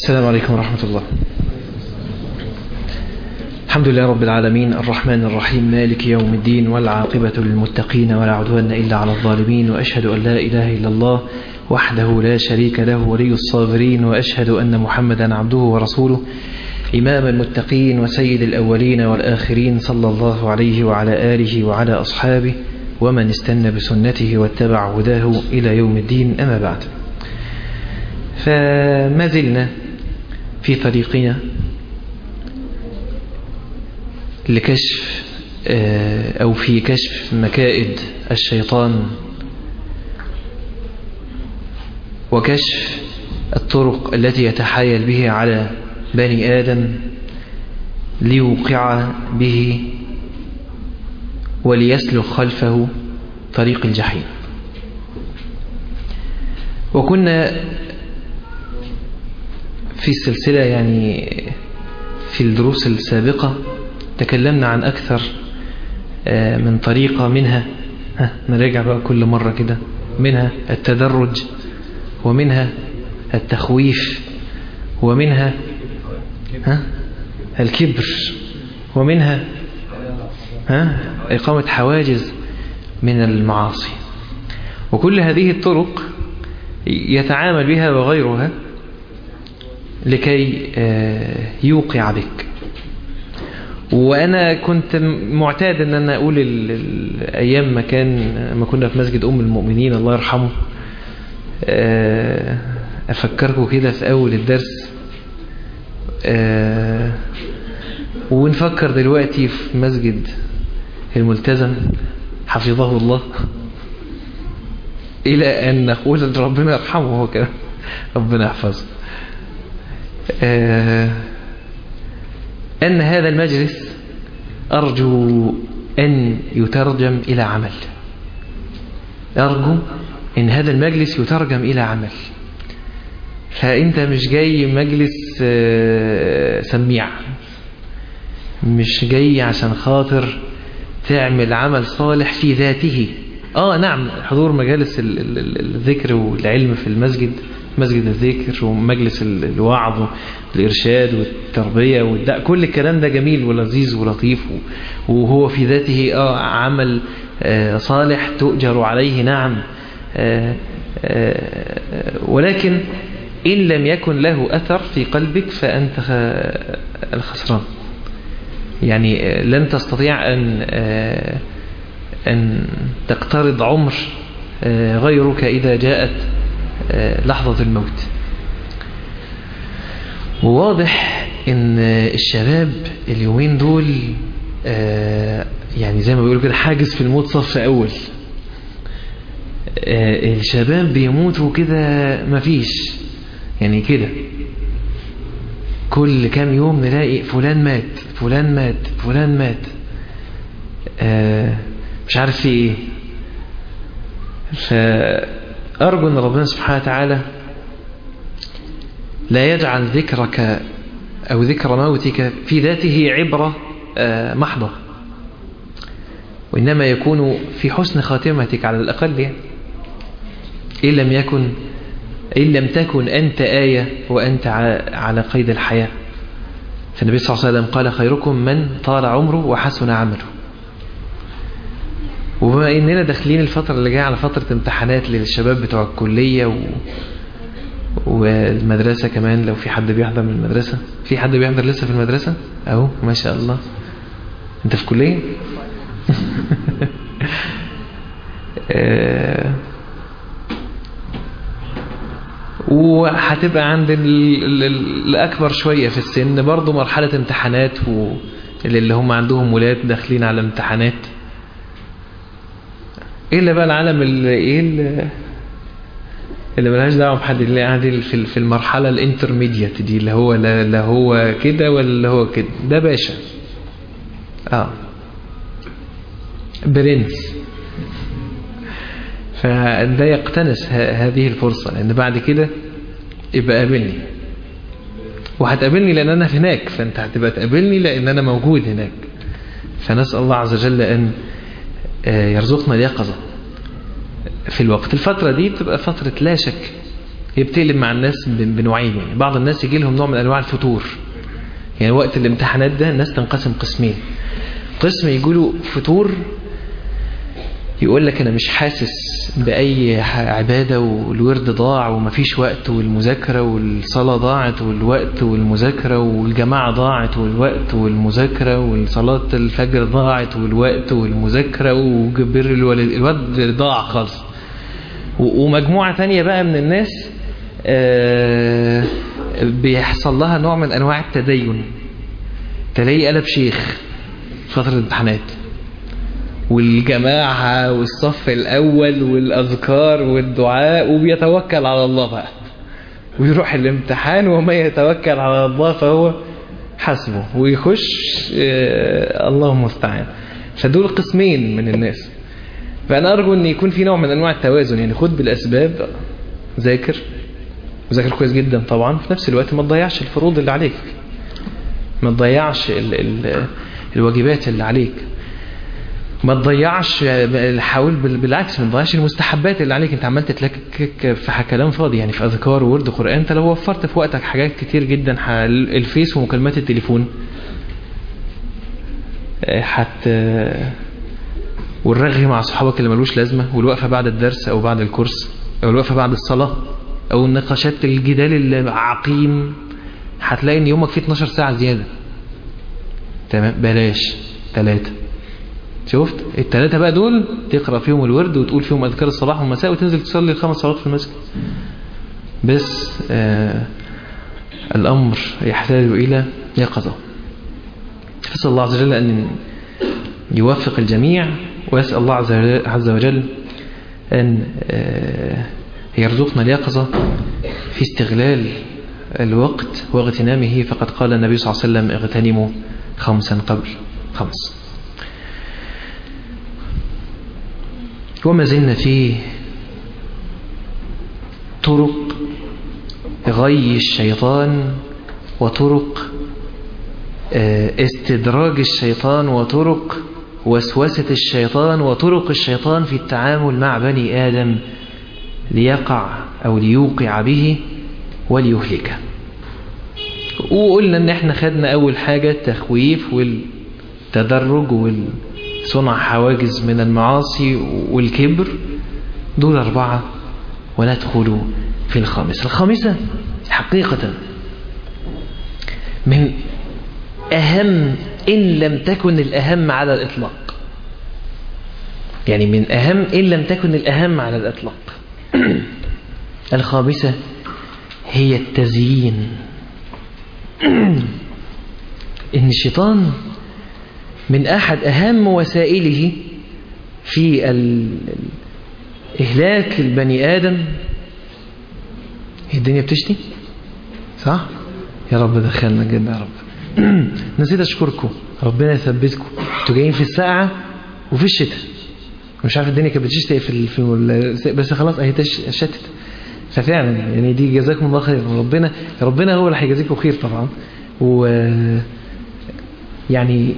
السلام عليكم ورحمة الله الحمد لله رب العالمين الرحمن الرحيم مالك يوم الدين والعاقبة للمتقين ولا عدوان إلا على الظالمين وأشهد أن لا إله إلا الله وحده لا شريك له ولي الصابرين وأشهد أن محمدا عبده ورسوله إمام المتقين وسيد الأولين والآخرين صلى الله عليه وعلى آله وعلى أصحابه ومن استنى بسنته واتبع هداه إلى يوم الدين أما بعد فما زلنا في طريقنا لكشف أو في كشف مكائد الشيطان وكشف الطرق التي يتحايل به على بني آدم ليوقع به وليسلك خلفه طريق الجحيم وكنا في السلسلة يعني في الدروس السابقة تكلمنا عن أكثر من طريقة منها نراجع بقى كل مرة كده منها التدرج ومنها التخويف ومنها ها الكبر ومنها ها إقامة حواجز من المعاصي وكل هذه الطرق يتعامل بها وغيرها لكي يوقع بك وأنا كنت معتاد أن أنا أقول الأيام ما كان ما كنا في مسجد أم المؤمنين الله يرحمه أفكركم كده في أول الدرس ونفكر دلوقتي في مسجد الملتزم حفظه الله إلى أن نقول ربنا يرحمه هو كمان ربنا يحفظه أن هذا المجلس أرجو أن يترجم إلى عمل أرجو أن هذا المجلس يترجم إلى عمل فأنت مش جاي مجلس سميع مش جاي عشان خاطر تعمل عمل صالح في ذاته آه نعم حضور مجالس الذكر والعلم في المسجد مسجد الذكر ومجلس الوعظ والإرشاد والتربية والدع كل الكلام ده جميل ولذيذ ولطيف وهو في ذاته آه عمل آه صالح تؤجر عليه نعم آه ولكن إن لم يكن له أثر في قلبك فأنت الخسران يعني لن تستطيع أن أن تقترض عمر غيرك إذا جاءت لحظة الموت وواضح ان الشباب اليومين دول يعني زي ما بيقولوا كده حاجز في الموت صف اول الشباب بيموتوا كده مفيش يعني كده كل كام يوم نلاقي فلان مات فلان مات فلان مات مش عارف في ايه فأرجو أن ربنا سبحانه وتعالى لا يجعل ذكرك أو ذكر موتك في ذاته عبرة محضة وإنما يكون في حسن خاتمتك على الأقل يعني إن لم يكن إن لم تكن أنت آية وأنت على قيد الحياة فالنبي صلى الله عليه وسلم قال خيركم من طال عمره وحسن عمله وبما اننا داخلين الفترة اللي جاية على فترة امتحانات للشباب بتوع الكلية و... والمدرسة كمان لو في حد بيحضر من المدرسة في حد بيحضر لسه في المدرسة اهو ما شاء الله انت في كلية وهتبقى عند الأكبر شوية في السن برضو مرحلة امتحانات واللي هم عندهم ولاد داخلين على امتحانات ايه اللي بقى العالم اللي ايه اللي, اللي ملهاش دعوه بحد اللي قاعد في في المرحله الانترميديت دي اللي هو لا, لا هو كده ولا هو كده ده باشا اه برنس فده يقتنس هذه الفرصه لان بعد كده يبقى قابلني وهتقابلني لان انا هناك فانت هتبقى تقابلني لان انا موجود هناك فنسال الله عز وجل ان يرزقنا اليقظة في الوقت الفترة دي تبقى فترة لا شك هي بتقلب مع الناس ب- بنوعين يعني بعض الناس يجي لهم نوع من انواع الفتور يعني وقت الامتحانات ده الناس تنقسم قسمين قسم يقولوا فتور يقول لك انا مش حاسس باي ح- عباده والورد ضاع ومفيش وقت والمذاكره والصلاه ضاعت والوقت والمذاكره والجماعه ضاعت والوقت والمذاكره والصلاه الفجر ضاعت والوقت والمذاكره وبر الوالد الواد ضاع خالص و- ومجموعه تانية بقى من الناس آه، بيحصل لها نوع من انواع التدين تلاقيه قلب شيخ في فتره الامتحانات والجماعة والصف الأول والأذكار والدعاء وبيتوكل على الله بقى ويروح الامتحان وما يتوكل على الله فهو حسبه ويخش آه، الله المستعان فدول قسمين من الناس فأنا أرجو أن يكون في نوع من أنواع التوازن يعني خد بالأسباب ذاكر وذاكر كويس جدا طبعا في نفس الوقت ما تضيعش الفروض اللي عليك ما تضيعش ال ال الواجبات اللي عليك ما تضيعش حاول بال- بالعكس ما تضيعش المستحبات اللي عليك انت عمال تتلكك في ح- كلام فاضي يعني في اذكار وورد قران انت لو وفرت في وقتك حاجات كتير جدا ح- الفيس ومكالمات التليفون اه، حت والرغي مع صحابك اللي ملوش لازمه والوقفه بعد الدرس او بعد الكورس او الوقفه بعد الصلاه او النقاشات الجدال اللي عقيم هتلاقي ان يومك فيه 12 ساعه زياده تمام بلاش ثلاثه شفت الثلاثة بقى دول تقرأ فيهم الورد وتقول فيهم أذكار الصباح والمساء وتنزل تصلي الخمس صلوات في المسجد بس آه الأمر يحتاج إلى يقظة فاسأل الله عز وجل أن يوفق الجميع ويسأل الله عز وجل- عز وجل أن آه يرزقنا اليقظة في استغلال الوقت واغتنامه فقد قال النبي صلى الله عليه وسلم اغتنموا خمسا قبل خمس وما زلنا في طرق غي الشيطان وطرق آه، استدراج الشيطان وطرق وسوسة الشيطان وطرق الشيطان في التعامل مع بني آدم ليقع أو ليوقع به وليهلكه وقلنا ان احنا خدنا اول حاجة التخويف والتدرج وصنع حواجز من المعاصي والكبر دول اربعة وندخل في الخامسة الخامسة حقيقة من اهم ان لم تكن الاهم على الاطلاق يعني من اهم ان لم تكن الاهم على الاطلاق الخامسة هي التزيين ان الشيطان من احد اهم وسائله في ال- اهلاك البني ادم هي الدنيا بتشتي صح يا رب دخلنا الجنة يا رب نسيت اشكركم ربنا يثبتكم انتوا جايين في الساعة وفي الشتاء مش عارف الدنيا كانت بتشتي في ال- في ال- بس خلاص اهي تش- شتت ففعلا يعني دي جزاكم الله خير ربنا ربنا هو اللي هيجازيكم خير طبعا و يعني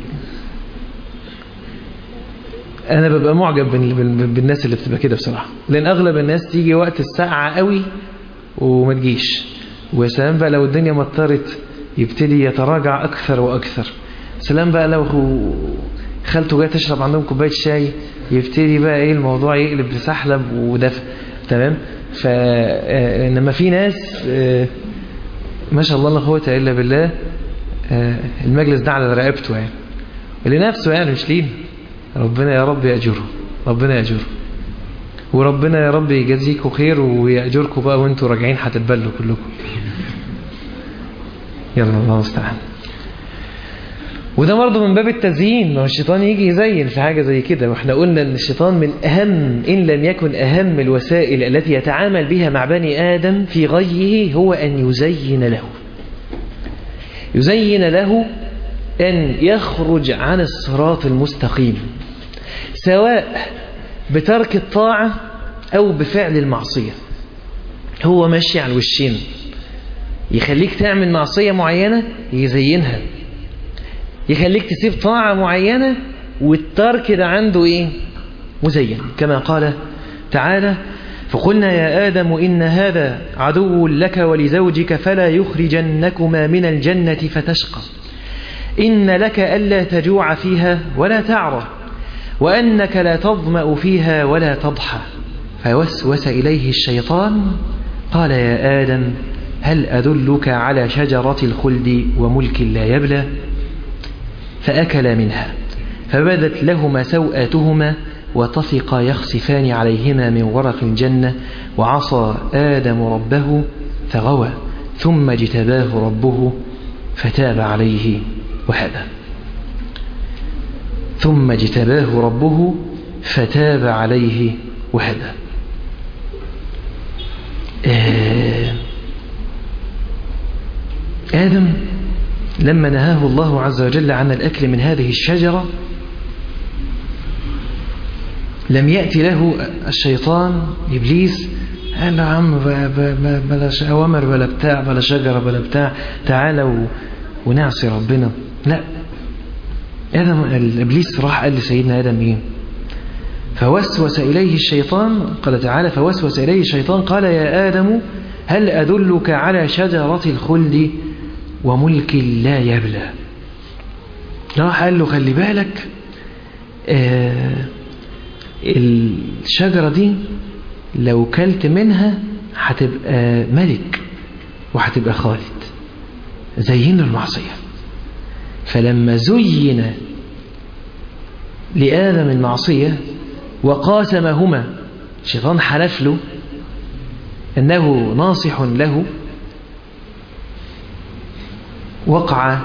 انا ببقى معجب بال- بال- بالناس اللي بتبقى كده بصراحه لان اغلب الناس تيجي وقت الساعه قوي وما تجيش ويا سلام بقى لو الدنيا مطرت يبتدي يتراجع اكثر واكثر سلام بقى لو خالته جايه تشرب عندهم كوبايه شاي يبتدي بقى ايه الموضوع يقلب لسحلب ودفء تمام ف آه، انما في ناس آه، ما شاء الله لا قوه الا بالله آه، المجلس ده على رقبته يعني لنفسه يعني مش لينا ربنا يا رب يأجره ربنا يأجره وربنا يا رب يجازيكم خير ويأجركم بقى وانتوا راجعين هتتبلوا كلكم يلا الله المستعان وده برضه من باب التزيين ما هو الشيطان يجي يزين في حاجة زي كده واحنا قلنا ان الشيطان من اهم ان لم يكن اهم الوسائل التي يتعامل بها مع بني ادم في غيه هو ان يزين له يزين له ان يخرج عن الصراط المستقيم سواء بترك الطاعة او بفعل المعصية هو ماشي على الوشين يخليك تعمل معصية معينة يزينها يخليك تسيب طاعة معينة والترك ده عنده ايه مزين كما قال تعالى فقلنا يا آدم إن هذا عدو لك ولزوجك فلا يخرجنكما من الجنة فتشقى إن لك ألا تجوع فيها ولا تعرى وأنك لا تظمأ فيها ولا تضحى فوسوس إليه الشيطان قال يا آدم هل أدلك على شجرة الخلد وملك لا يبلى فأكل منها فبدت لهما سوآتهما وطفقا يخصفان عليهما من ورق الجنة وعصى آدم ربه فغوى ثم اجتباه ربه فتاب عليه وهدى ثم اجتباه ربه فتاب عليه وهدى آدم لما نهاه الله عز وجل عن الأكل من هذه الشجرة لم يأتي له الشيطان إبليس قال له عم بلاش أوامر بلا بتاع بلا شجرة بلا بتاع تعالى ونعصي ربنا لا آدم إبليس راح قال لسيدنا آدم إيه فوسوس إليه الشيطان قال تعالى فوسوس إليه الشيطان قال يا آدم هل أدلك على شجرة الخلد وملك لا يبلى راح قال له خلي بالك آه الشجرة دي لو كلت منها هتبقى ملك وهتبقى خالد زين المعصية فلما زين لآدم المعصية وقاسمهما الشيطان حلف له أنه ناصح له وقع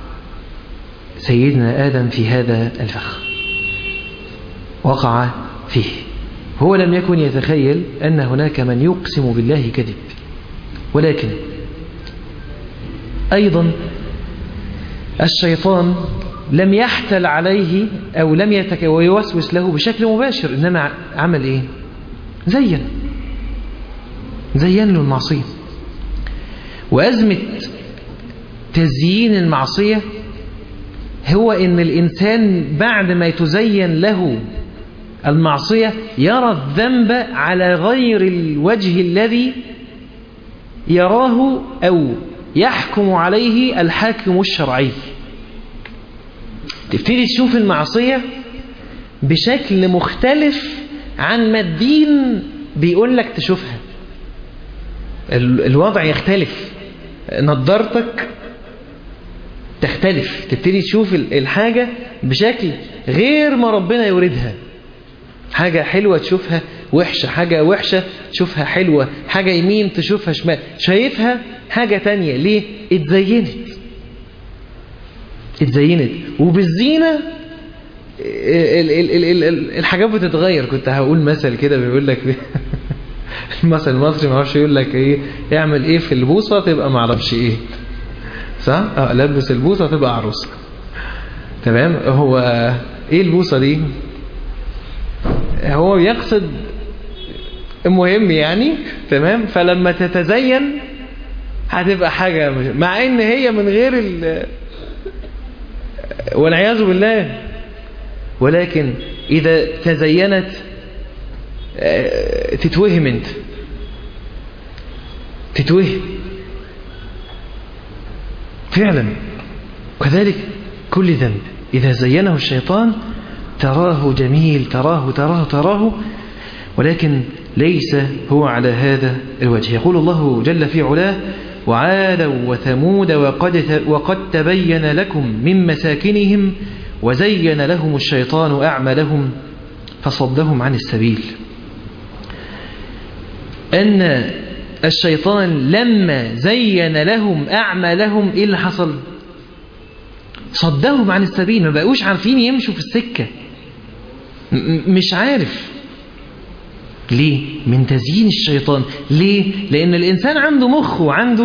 سيدنا آدم في هذا الفخ وقع فيه هو لم يكن يتخيل أن هناك من يقسم بالله كذب ولكن أيضا الشيطان لم يحتل عليه أو لم يتك ويوسوس له بشكل مباشر إنما عمل إيه زين زين له المعصية وأزمة تزيين المعصية هو إن الإنسان بعد ما يتزين له المعصية يرى الذنب على غير الوجه الذي يراه أو يحكم عليه الحاكم الشرعي تبتدي تشوف المعصية بشكل مختلف عن ما الدين بيقول لك تشوفها الوضع يختلف نظرتك تختلف تبتدي تشوف الحاجة بشكل غير ما ربنا يريدها حاجة حلوة تشوفها وحشة حاجة وحشة تشوفها حلوة حاجة يمين تشوفها شمال شايفها حاجة تانية ليه اتزينت اتزينت وبالزينة ال ال ال ال الحاجات بتتغير كنت هقول مثل كده بيقول لك المثل المصري ما اعرفش يقول لك ايه اعمل ايه في البوصة تبقى ما اعرفش ايه صح اه لبس البوصة تبقى عروسة تمام هو ايه البوصة دي هو يقصد المهم يعني تمام فلما تتزين هتبقى حاجة مع ان هي من غير ال والعياذ بالله ولكن اذا تزينت تتوهم انت تتوهم فعلا وكذلك كل ذنب إذا زينه الشيطان تراه جميل تراه تراه تراه ولكن ليس هو على هذا الوجه يقول الله جل في علاه وعادا وثمود وقد, وقد تبين لكم من مساكنهم وزين لهم الشيطان أعمالهم فصدهم عن السبيل أن الشيطان لما زين لهم أعمالهم إيه اللي حصل صدهم عن السبيل ما بقوش عارفين يمشوا في السكة مش عارف ليه من تزيين الشيطان ليه لأن الإنسان عنده مخ وعنده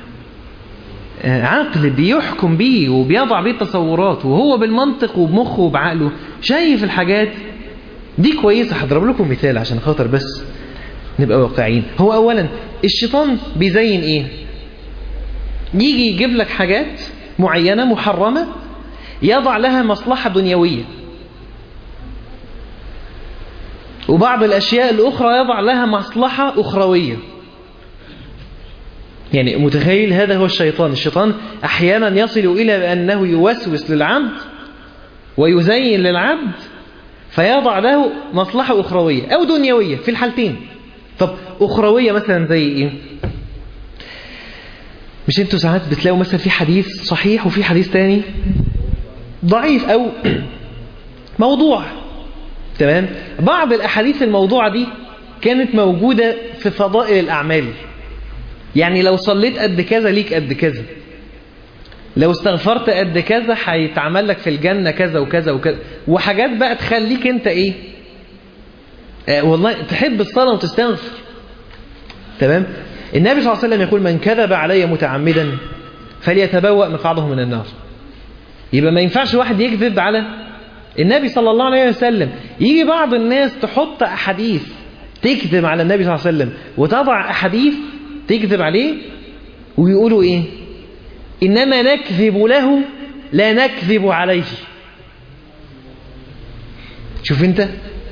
عقل بيحكم بيه وبيضع بيه تصورات وهو بالمنطق وبمخه وبعقله شايف الحاجات دي كويسة هضرب لكم مثال عشان خاطر بس نبقى واقعيين هو أولا الشيطان بيزين إيه يجي يجيب لك حاجات معينة محرمة يضع لها مصلحة دنيوية وبعض الأشياء الأخرى يضع لها مصلحة أخروية يعني متخيل هذا هو الشيطان الشيطان أحيانا يصل إلى أنه يوسوس للعبد ويزين للعبد فيضع له مصلحة أخروية أو دنيوية في الحالتين طب أخروية مثلا زي إيه مش انتوا ساعات بتلاقوا مثلا في حديث صحيح وفي حديث تاني ضعيف أو موضوع تمام بعض الأحاديث الموضوعة دي كانت موجودة في فضائل الأعمال يعني لو صليت قد كذا ليك قد كذا لو استغفرت قد كذا هيتعمل لك في الجنة كذا وكذا وكذا وحاجات بقى تخليك انت ايه آه والله تحب الصلاة وتستغفر تمام النبي صلى الله عليه وسلم يقول من كذب علي متعمدا فليتبوأ مقعده من النار يبقى ما ينفعش واحد يكذب على النبي صلى الله عليه وسلم يجي بعض الناس تحط أحاديث تكذب على النبي صلى الله عليه وسلم وتضع أحاديث تكذب عليه ويقولوا إيه إنما نكذب له لا نكذب عليه شوف انت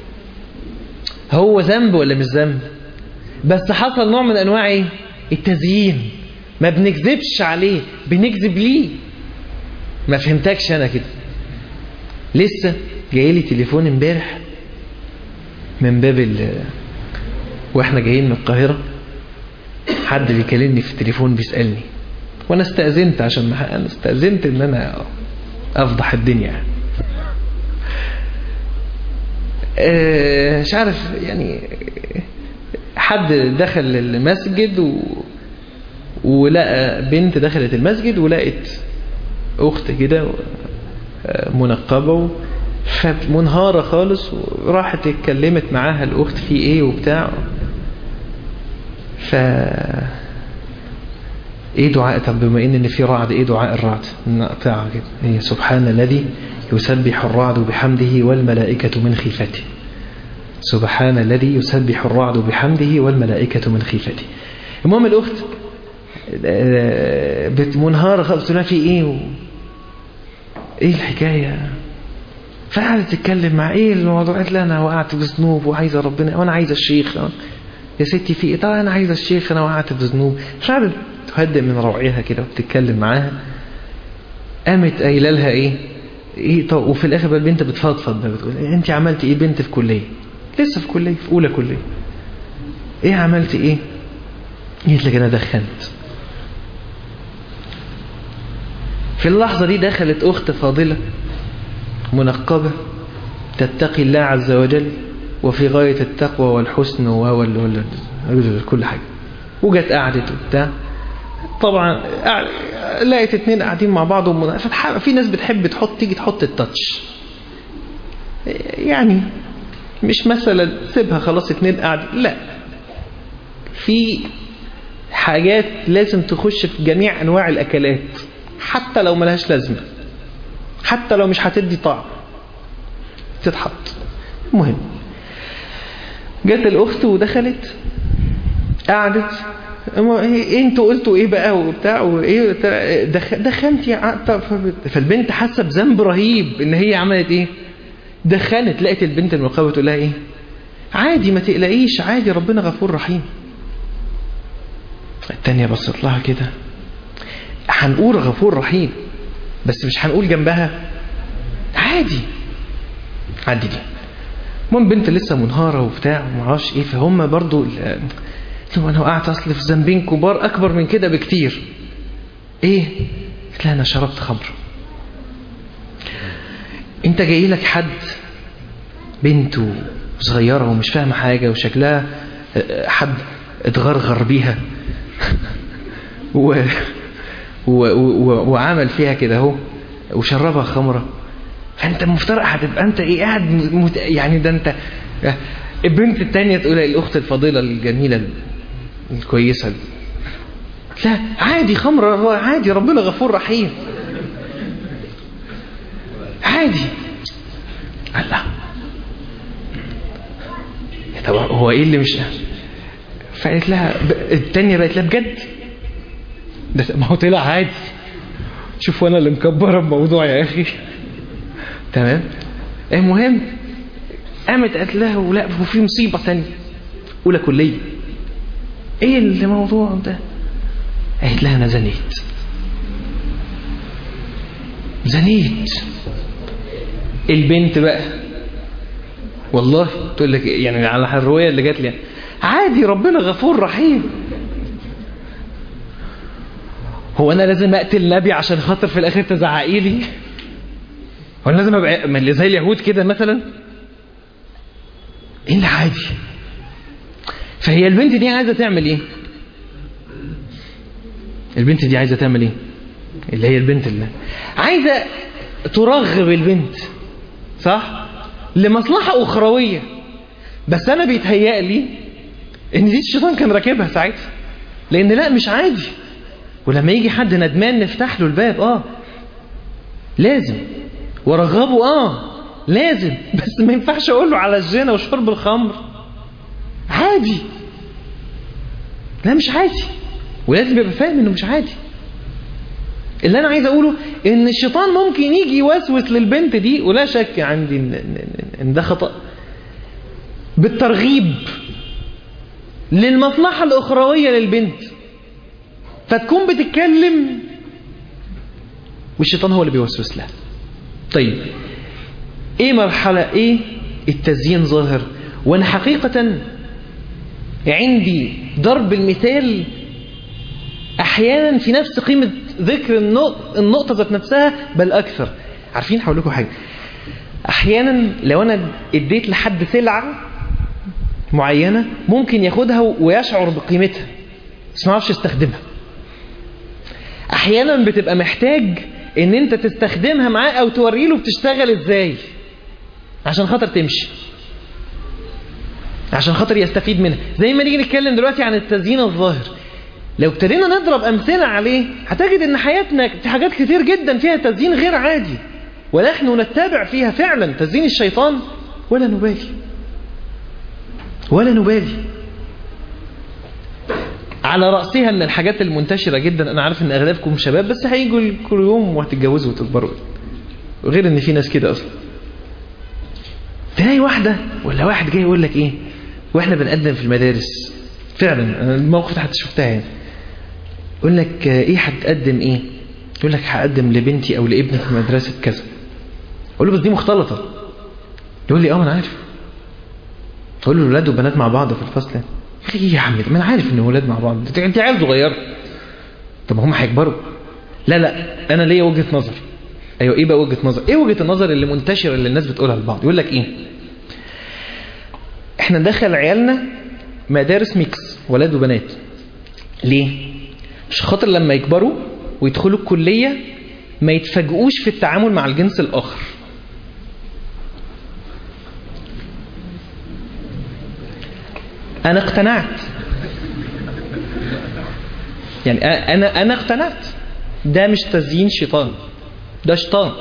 هو ذنب ولا مش ذنب بس حصل نوع من أنواع إيه؟ التزيين ما بنكذبش عليه بنكذب ليه ما فهمتكش أنا كده لسه جاي لي تليفون امبارح من باب ال واحنا جايين من القاهرة حد بيكلمني في التليفون بيسألني وانا استأذنت عشان ما انا استأذنت ان انا افضح الدنيا مش عارف يعني حد دخل المسجد و... ولقى بنت دخلت المسجد ولقت اخت كده منقبة فمنهارة خالص وراحت اتكلمت معاها الاخت في ايه وبتاع ف ايه دعاء طب بما ان في رعد ايه دعاء الرعد نقطعها كده هي سبحان الذي يسبح الرعد بحمده والملائكة من خيفته سبحان الذي يسبح الرعد بحمده والملائكة من خيفته المهم الأخت منهارة خالص في ايه و... ايه الحكاية فقعدت تتكلم مع ايه الموضوع قالت لها انا وقعت في ذنوب وعايزة ربنا وانا عايزة الشيخ يا ستي في ايه طبعا انا عايزة الشيخ انا وقعت في ذنوب فقعدت تهدئ من روعها كده وبتتكلم معاها قامت قايله لها ايه ايه طب وفي الاخر بقى البنت بتفضفض بتقول انت عملتي ايه بنت في كليه لسه في كليه في اولى كليه ايه عملتي ايه قالت لك انا دخنت في اللحظه دي دخلت اخت فاضله منقبه تتقي الله عز وجل وفي غايه التقوى والحسن وهو كل حاجه وجت قعدت وبتاع طبعا لقيت اتنين قاعدين مع بعض في ناس بتحب تحط تيجي تحط التاتش يعني مش مثلا سيبها خلاص اتنين قاعد لا في حاجات لازم تخش في جميع انواع الاكلات حتى لو ملهاش لازمه حتى لو مش هتدي طعم تتحط المهم جت الاخت ودخلت قعدت انتوا قلتوا ايه بقى وبتاع وايه دخنت فالبنت حاسه بذنب رهيب ان هي عملت ايه دخنت لقيت البنت المقابله تقول لها ايه عادي ما تقلقيش عادي ربنا غفور رحيم التانية بصت لها كده هنقول غفور رحيم بس مش هنقول جنبها عادي عادي دي المهم بنت لسه منهارة وبتاع ومعرفش ايه فهم برضو قلت له انا وقعت اصل في ذنبين كبار اكبر من كده بكتير ايه قلت لها انا شربت خمر انت جاي لك حد بنت صغيرة ومش فاهمة حاجة وشكلها حد اتغرغر بيها و... و... و... وعمل فيها كده اهو وشربها خمرة فانت مفترق هتبقى انت ايه قاعد مت... يعني ده انت البنت التانية تقول الاخت الفضيلة الجميلة الكويسة لا عادي خمرة عادي ربنا غفور رحيم عادي الله طب هو ايه اللي مش فقالت لها التانية بقت لها بجد ده ما هو طلع عادي شوف انا اللي مكبره الموضوع يا اخي تمام المهم قامت قالت لها لا وفي مصيبة ثانية أولى كلية إيه الموضوع ده قالت لها أنا زنيت زنيت البنت بقى والله تقول لك يعني على الرواية اللي جات لي عادي ربنا غفور رحيم هو انا لازم اقتل نبي عشان خاطر في الاخر تزعقي لي هو انا لازم ابقى من اللي زي اليهود كده مثلا ايه اللي عادي فهي البنت دي عايزه تعمل ايه البنت دي عايزه تعمل ايه اللي هي البنت اللي عايزه ترغب البنت صح لمصلحه اخرويه بس انا بيتهيأ لي ان دي الشيطان كان راكبها ساعتها لان لا مش عادي ولما يجي حد ندمان نفتح له الباب اه لازم ورغبه اه لازم بس ما ينفعش اقول له على الزنا وشرب الخمر عادي لا مش عادي ولازم يبقى فاهم انه مش عادي اللي انا عايز اقوله ان الشيطان ممكن يجي يوسوس للبنت دي ولا شك عندي ان ان ده خطأ بالترغيب للمصلحة الأخروية للبنت فتكون بتتكلم والشيطان هو اللي بيوسوس لها طيب ايه مرحلة ايه التزيين ظاهر وانا حقيقة عندي ضرب المثال احيانا في نفس قيمة ذكر النقطة ذات نفسها بل اكثر عارفين هقول لكم حاجة احيانا لو انا اديت لحد سلعة معينة ممكن ياخدها ويشعر بقيمتها بس ما يعرفش يستخدمها احيانا بتبقى محتاج ان انت تستخدمها معاه او توري له بتشتغل ازاي عشان خاطر تمشي عشان خاطر يستفيد منها زي ما نيجي نتكلم دلوقتي عن التزيين الظاهر لو ابتدينا نضرب امثله عليه هتجد ان حياتنا في حاجات كتير جدا فيها تزيين غير عادي ونحن نتبع فيها فعلا تزيين الشيطان ولا نبالي ولا نبالي على رأسها من الحاجات المنتشرة جدا أنا عارف إن أغلبكم شباب بس هيجوا كل يوم وهتتجوزوا وتكبروا غير إن في ناس كده أصلا تلاقي واحدة ولا واحد جاي يقول لك إيه وإحنا بنقدم في المدارس فعلا أنا الموقف ده حتى شفتها يعني يقول لك إيه هتقدم إيه يقول لك هقدم لبنتي أو لابني في مدرسة كذا أقول له بس دي مختلطة يقول لي أه أنا عارف أقول له ولاد وبنات مع بعض في الفصل يعني ايه يا عم ما انا عارف ان ولاد مع بعض انت عيال صغيره طب هم هيكبروا لا لا انا ليا وجهه نظر ايوه ايه بقى وجهه نظر ايه وجهه النظر اللي منتشره اللي الناس بتقولها لبعض يقول لك ايه احنا ندخل عيالنا مدارس ميكس ولاد وبنات ليه مش خاطر لما يكبروا ويدخلوا الكليه ما يتفاجئوش في التعامل مع الجنس الاخر انا اقتنعت يعني انا انا اقتنعت ده مش تزيين شيطان ده شيطان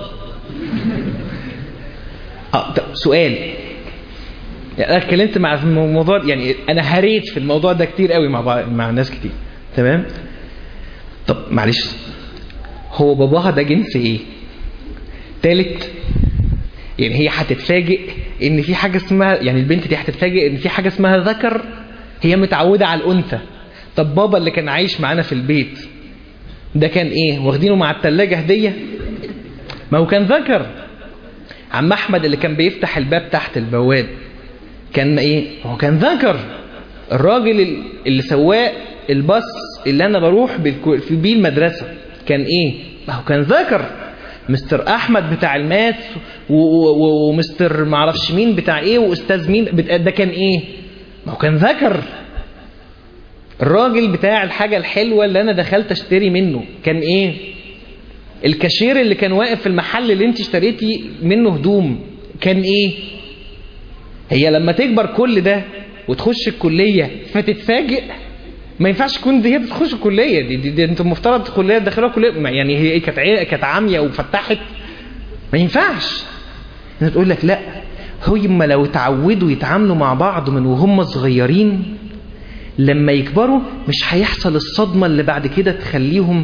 اه طب سؤال يعني انا اتكلمت مع الموضوع يعني انا هريت في الموضوع ده كتير قوي مع بعض مع ناس كتير تمام طب معلش هو باباها ده جنس ايه تالت يعني هي هتتفاجئ ان في حاجة اسمها يعني البنت دي هتتفاجئ ان في حاجة اسمها ذكر هي متعودة على الانثى طب بابا اللي كان عايش معانا في البيت ده كان ايه واخدينه مع التلاجة هدية ما هو كان ذكر عم احمد اللي كان بيفتح الباب تحت البواب كان ايه هو كان ذكر الراجل اللي سواق الباص اللي انا بروح في بيه المدرسة كان ايه ما هو كان ذكر مستر احمد بتاع الماث ومستر معرفش مين بتاع ايه واستاذ مين ده كان ايه ما هو كان ذكر الراجل بتاع الحاجة الحلوة اللي انا دخلت اشتري منه كان ايه الكاشير اللي كان واقف في المحل اللي انت اشتريتي منه هدوم كان ايه هي لما تكبر كل ده وتخش الكلية فتتفاجئ ما ينفعش تكون دي هي تخش الكليه دي, دي, دي انت المفترض الكليه تدخلها كليه يعني هي كانت كانت عاميه وفتحت ما ينفعش انت تقول لك لا هم لو اتعودوا يتعاملوا مع بعض من وهم صغيرين لما يكبروا مش هيحصل الصدمه اللي بعد كده تخليهم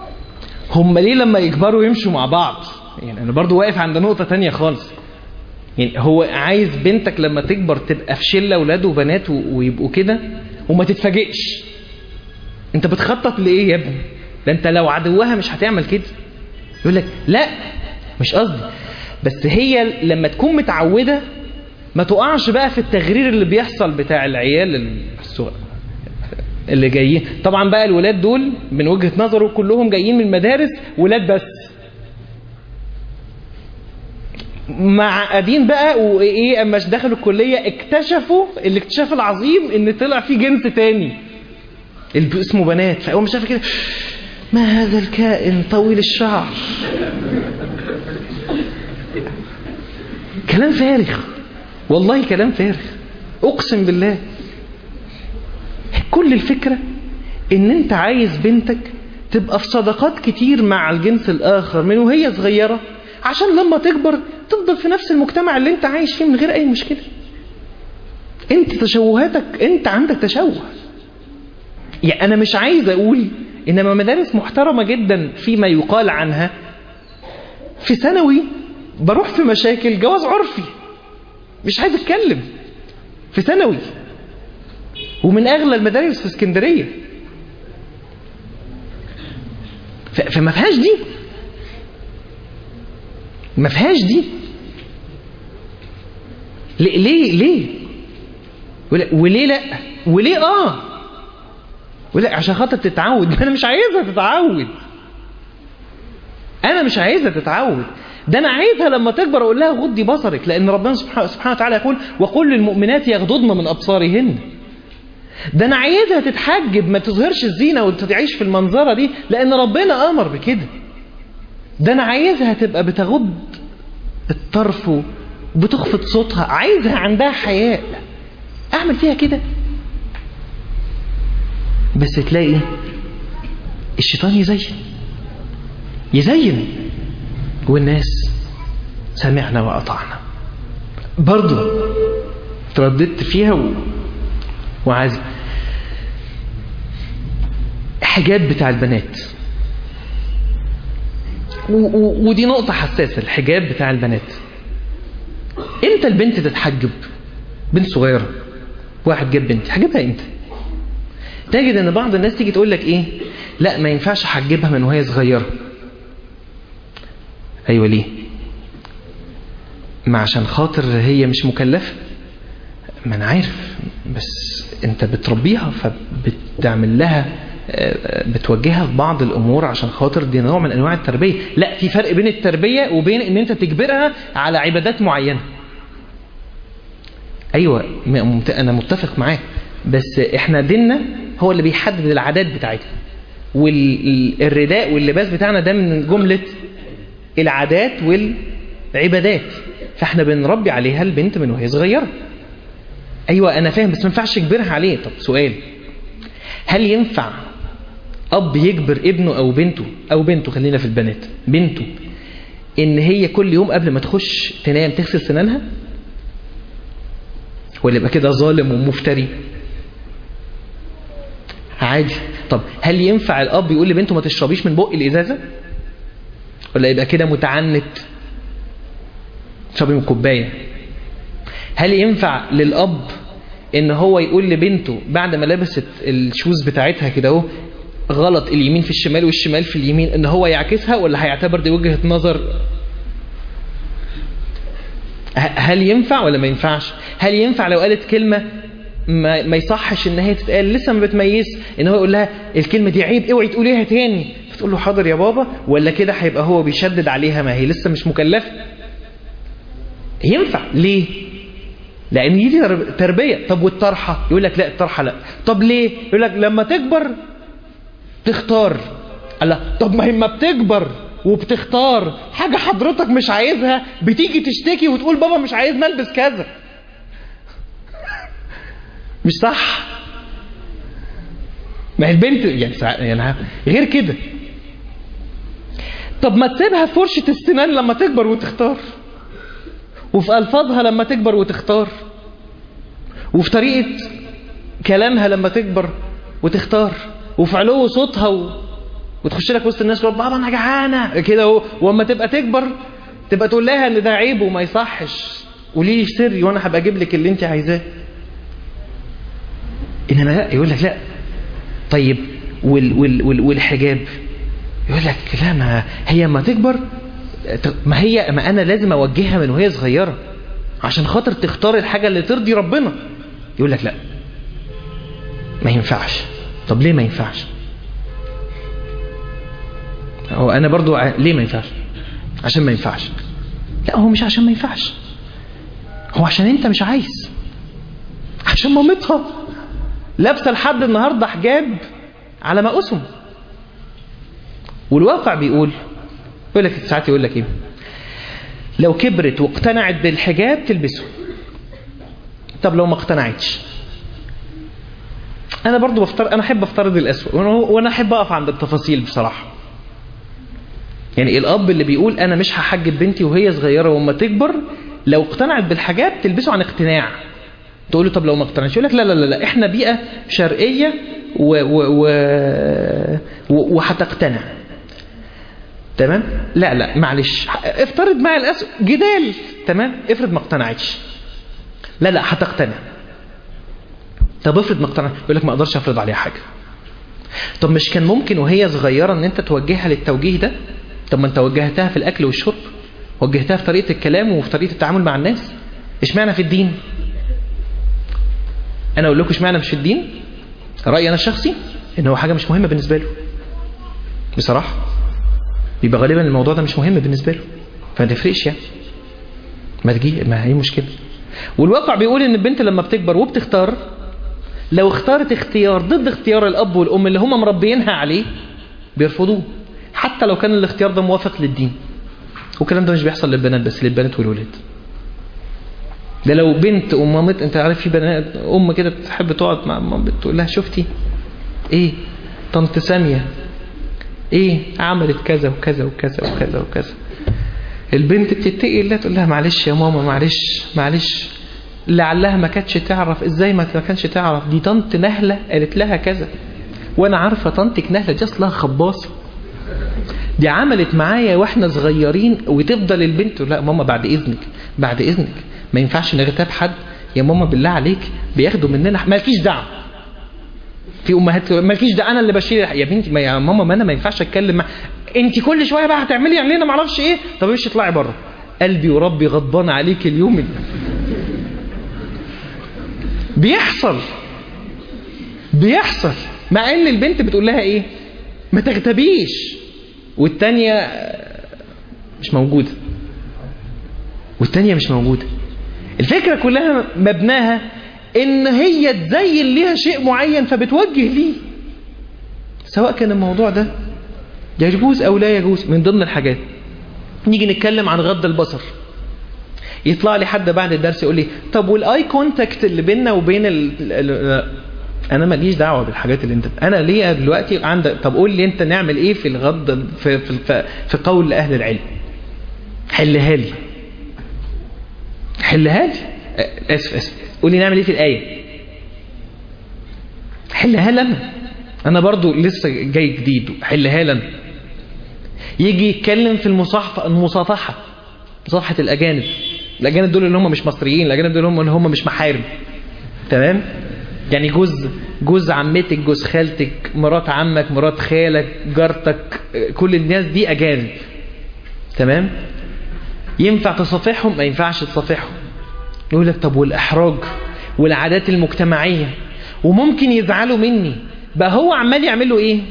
هم ليه لما يكبروا يمشوا مع بعض يعني انا برضو واقف عند نقطه تانية خالص يعني هو عايز بنتك لما تكبر تبقى في شله اولاد وبنات و- ويبقوا كده وما تتفاجئش انت بتخطط لايه يا ابني ده انت لو عدوها مش هتعمل كده يقول لك لا مش قصدي بس هي لما تكون متعوده ما تقعش بقى في التغرير اللي بيحصل بتاع العيال الصغار اللي جايين طبعا بقى الولاد دول من وجهة نظره كلهم جايين من المدارس ولاد بس معقدين بقى وايه اما دخلوا الكليه اكتشفوا الاكتشاف العظيم ان طلع في جنس تاني اللي اسمه بنات فاول ما شاف كده ما هذا الكائن طويل الشعر كلام فارغ والله كلام فارغ اقسم بالله كل الفكره ان انت عايز بنتك تبقى في صداقات كتير مع الجنس الاخر من وهي صغيره عشان لما تكبر تفضل في نفس المجتمع اللي انت عايش فيه من غير اي مشكله انت تشوهاتك انت عندك تشوه يعني انا مش عايز اقول انما مدارس محترمه جدا فيما يقال عنها في ثانوي بروح في مشاكل جواز عرفي مش عايز اتكلم في ثانوي ومن اغلى المدارس في اسكندريه ف- فما فيهاش دي ما فيهاش دي ليه ليه ليه ولا- وليه لا وليه اه ولا عشان خاطر تتعود ما انا مش عايزها تتعود انا مش عايزها تتعود ده انا عايزها لما تكبر اقول لها غضي بصرك لان ربنا سبحانه سبحانه وتعالى يقول وقل للمؤمنات يغضضن من ابصارهن ده انا عايزها تتحجب ما تظهرش الزينه وانت تعيش في المنظره دي لان ربنا امر بكده ده انا عايزها تبقى بتغض الطرف وبتخفض صوتها عايزها عندها حياء اعمل فيها كده بس تلاقي الشيطان يزين يزين والناس سمعنا وأطعنا برضو ترددت فيها و... وعايز حجاب بتاع البنات و... و... ودي نقطة حساسة الحجاب بتاع البنات امتى البنت تتحجب بنت صغيرة واحد جاب بنت حجبها امتى تجد ان بعض الناس تيجي تقول لك ايه لا ما ينفعش احجبها من وهي صغيره ايوه ليه ما عشان خاطر هي مش مكلفه ما انا عارف بس انت بتربيها فبتعمل لها آه، بتوجهها في بعض الامور عشان خاطر دي نوع من انواع التربيه لا في فرق بين التربيه وبين ان انت تجبرها على عبادات معينه ايوه م- مت- انا متفق معاك بس احنا ديننا هو اللي بيحدد العادات بتاعتنا والرداء واللباس بتاعنا ده من جمله العادات والعبادات فاحنا بنربي عليها البنت من وهي صغيره ايوه انا فاهم بس ما ينفعش اجبرها عليه طب سؤال هل ينفع اب يجبر ابنه او بنته او بنته خلينا في البنات بنته ان هي كل يوم قبل ما تخش تنام تغسل سنانها ولا يبقى كده ظالم ومفتري عادي طب هل ينفع الاب يقول لبنته ما تشربيش من بق الازازه ولا يبقى كده متعنت تشربي من كوبايه هل ينفع للاب ان هو يقول لبنته بعد ما لبست الشوز بتاعتها كده اهو غلط اليمين في الشمال والشمال في اليمين ان هو يعكسها ولا هيعتبر دي وجهة نظر ه- هل ينفع ولا ما ينفعش هل ينفع لو قالت كلمة ما, ما يصحش ان هي تتقال لسه ما بتميز ان هو يقول لها الكلمة دي عيب اوعي تقوليها تاني فتقول له حاضر يا بابا ولا كده هيبقى هو بيشدد عليها ما هي لسه مش مكلفة ينفع ليه لان دي ترب- تربيه طب والطرحه يقول لك لا الطرحه لا طب ليه يقول لك لما تكبر تختار الله طب ما هي ما بتكبر وبتختار حاجه حضرتك مش عايزها بتيجي تشتكي وتقول بابا مش عايزني البس كذا مش صح ما هي البنت يعني, سع- يعني غير كده طب ما تسيبها في فرشه السنان لما تكبر وتختار وفي ألفاظها لما تكبر وتختار وفي طريقة كلامها لما تكبر وتختار وفي علو صوتها و... وتخش لك وسط الناس تقول بابا انا جعانه كده اهو واما تبقى تكبر تبقى تقول لها ان ده عيب وما يصحش قولي لي سري وانا هبقى اجيب لك اللي انت عايزاه انما لا يقول لك لا طيب وال وال وال والحجاب يقول لك لا ما هي ما تكبر ما هي ما انا لازم اوجهها من وهي صغيره عشان خاطر تختار الحاجه اللي ترضي ربنا يقول لك لا ما ينفعش طب ليه ما ينفعش هو انا برضو ع- ليه ما ينفعش عشان ما ينفعش لا هو مش عشان ما ينفعش هو عشان انت مش عايز عشان مامتها لابسه لحد النهارده حجاب على مقاسهم والواقع بيقول يقول لك ساعات يقول لك ايه لو كبرت واقتنعت بالحجاب تلبسه طب لو ما اقتنعتش انا برضو بفترض انا احب افترض الاسوء وأنا- وانا احب اقف عند التفاصيل بصراحه يعني الاب اللي بيقول انا مش هحجب بنتي وهي صغيره وما تكبر لو اقتنعت بالحجاب تلبسه عن اقتناع تقول له طب لو ما اقتنعتش يقول لك لا لا لا, لا احنا بيئه شرقيه و و و و- وهتقتنع تمام لا لا معلش افترض مع الاسوء جدال تمام افرض ما اقتنعتش لا لا هتقتنع طب افرض ما اقتنع يقول لك ما اقدرش افرض عليها حاجه طب مش كان ممكن وهي صغيره ان انت توجهها للتوجيه ده طب ما انت وجهتها في الاكل والشرب وجهتها في طريقه الكلام وفي طريقه التعامل مع الناس اشمعنى في الدين انا اقول لكم اشمعنى مش في الدين رايي انا الشخصي ان هو حاجه مش مهمه بالنسبه له بصراحه يبقى غالبا الموضوع ده مش مهم بالنسبه له فما تفرقش يعني ما تجي ما هي مشكله والواقع بيقول ان البنت لما بتكبر وبتختار لو اختارت اختيار ضد اختيار الاب والام اللي هم مربيينها عليه بيرفضوه حتى لو كان الاختيار ده موافق للدين والكلام ده مش بيحصل للبنات بس للبنات والولاد ده لو بنت ومامت انت عارف في بنات ام كده بتحب تقعد مع مام بتقول لها شفتي ايه طنط ساميه ايه عملت كذا وكذا وكذا وكذا وكذا البنت بتتقي الله تقول لها معلش يا ماما معلش معلش لعلها ما كانتش تعرف ازاي ما كانش تعرف دي طنط نهله قالت لها كذا وانا عارفه طنطك نهله دي اصلها خباصه دي عملت معايا واحنا صغيرين وتفضل البنت تقول لا ماما بعد اذنك بعد اذنك ما ينفعش نغتاب حد يا ماما بالله عليك بياخدوا مننا مالكيش دعوه في امهات مالكيش دعوه انا اللي بشيل يا بنتي ما يا ماما ما انا ما ينفعش اتكلم مع انت كل شويه بقى هتعملي يعني انا ما اعرفش ايه طب ايش اطلعي بره قلبي وربي غضبان عليك اليوم اللي بيحصل بيحصل مع ان البنت بتقول لها ايه ما تغتبيش والتانية مش موجودة والتانية مش موجودة الفكرة كلها مبناها ان هي تزين ليها شيء معين فبتوجه ليه سواء كان الموضوع ده يجوز او لا يجوز من ضمن الحاجات نيجي نتكلم عن غض البصر يطلع لي حد بعد الدرس يقول لي طب والاي كونتاكت اللي بيننا وبين ال... ال... انا ماليش دعوه بالحاجات اللي انت انا ليه دلوقتي عندك طب قول لي انت نعمل ايه في الغض في في, في, في قول اهل العلم حلها لي حلها لي اسف اسف قول لي نعمل ايه في الايه حلها لنا انا برضو لسه جاي جديد حلها لنا يجي يتكلم في المصافحه المصافحه مصافحه الاجانب الاجانب دول اللي هم مش مصريين الاجانب دول هم اللي هم مش محارم تمام يعني جوز جوز عمتك جوز خالتك مرات عمك مرات خالك جارتك كل الناس دي اجانب تمام ينفع تصافحهم ما ينفعش تصافحهم يقول لك طب والاحراج والعادات المجتمعيه وممكن يزعلوا مني بقى هو عمال يعمل له ايه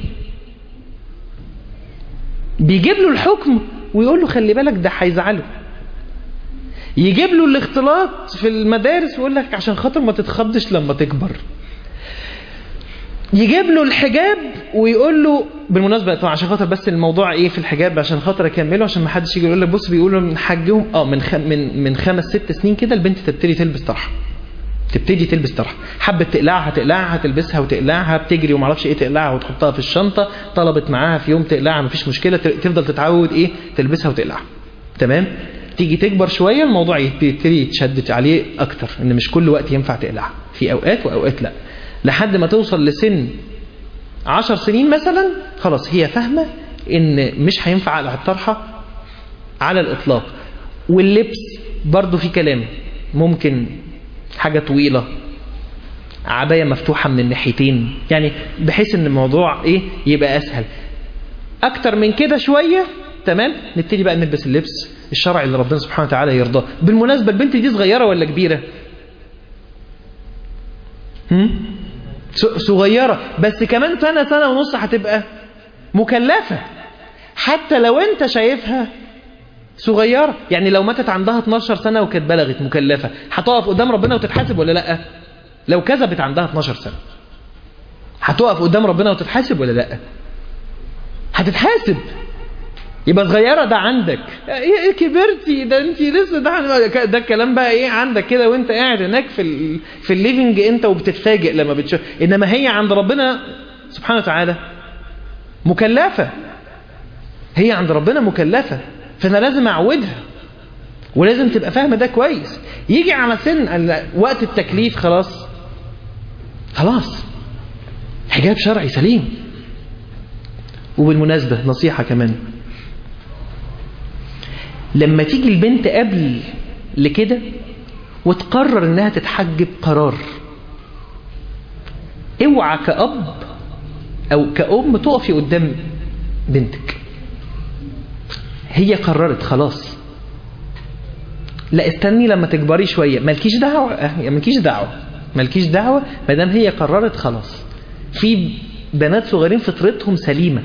بيجيب له الحكم ويقول له خلي بالك ده هيزعله يجيب له الاختلاط في المدارس ويقول لك عشان خاطر ما تتخضش لما تكبر يجيب له الحجاب ويقول له بالمناسبه طبعا عشان خاطر بس الموضوع ايه في الحجاب عشان خاطر اكمله عشان ما حدش يجي يقول لك بص بيقولوا من حجهم اه من خم من من خمس ست سنين كده البنت تبتدي تلبس طرحه تبتدي تلبس طرحه حبت تقلعها تقلعها تلبسها وتقلعها بتجري وما اعرفش ايه تقلعها وتحطها في الشنطه طلبت معاها في يوم تقلعها مفيش مشكله تفضل تتعود ايه تلبسها وتقلعها تمام تيجي تكبر شويه الموضوع يبتدي يتشدد عليه اكتر ان مش كل وقت ينفع تقلعها في اوقات واوقات لا لحد ما توصل لسن عشر سنين مثلا خلاص هي فاهمه ان مش هينفع اقلع الطرحه على الاطلاق واللبس برضو في كلام ممكن حاجة طويلة عباية مفتوحة من الناحيتين يعني بحيث ان الموضوع ايه يبقى اسهل اكتر من كده شوية تمام نبتدي بقى نلبس اللبس الشرعي اللي ربنا سبحانه وتعالى يرضاه بالمناسبة البنت دي صغيرة ولا كبيرة هم؟ صغيرة بس كمان سنة سنة ونص هتبقى مكلفة حتى لو انت شايفها صغيرة يعني لو ماتت عندها 12 سنة وكانت بلغت مكلفة هتقف قدام ربنا وتتحاسب ولا لا لو كذبت عندها 12 سنة هتقف قدام ربنا وتتحاسب ولا لا هتتحاسب يبقى صغيرة ده عندك ايه كبرتي ده انت لسه ده ده الكلام بقى ايه عندك كده وانت قاعد هناك في ال... في الليفنج انت وبتتفاجئ لما بتشوف انما هي عند ربنا سبحانه وتعالى مكلفة هي عند ربنا مكلفة فانا لازم اعودها ولازم تبقى فاهمة ده كويس يجي على سن وقت التكليف خلاص خلاص حجاب شرعي سليم وبالمناسبة نصيحة كمان لما تيجي البنت قبل لكده وتقرر انها تتحجب قرار اوعى كأب او كأم تقفي قدام بنتك هي قررت خلاص لا استني لما تكبري شوية مالكيش دعوة مالكيش دعوة مالكيش دعوة ما دام هي قررت خلاص في بنات صغيرين فطرتهم سليمة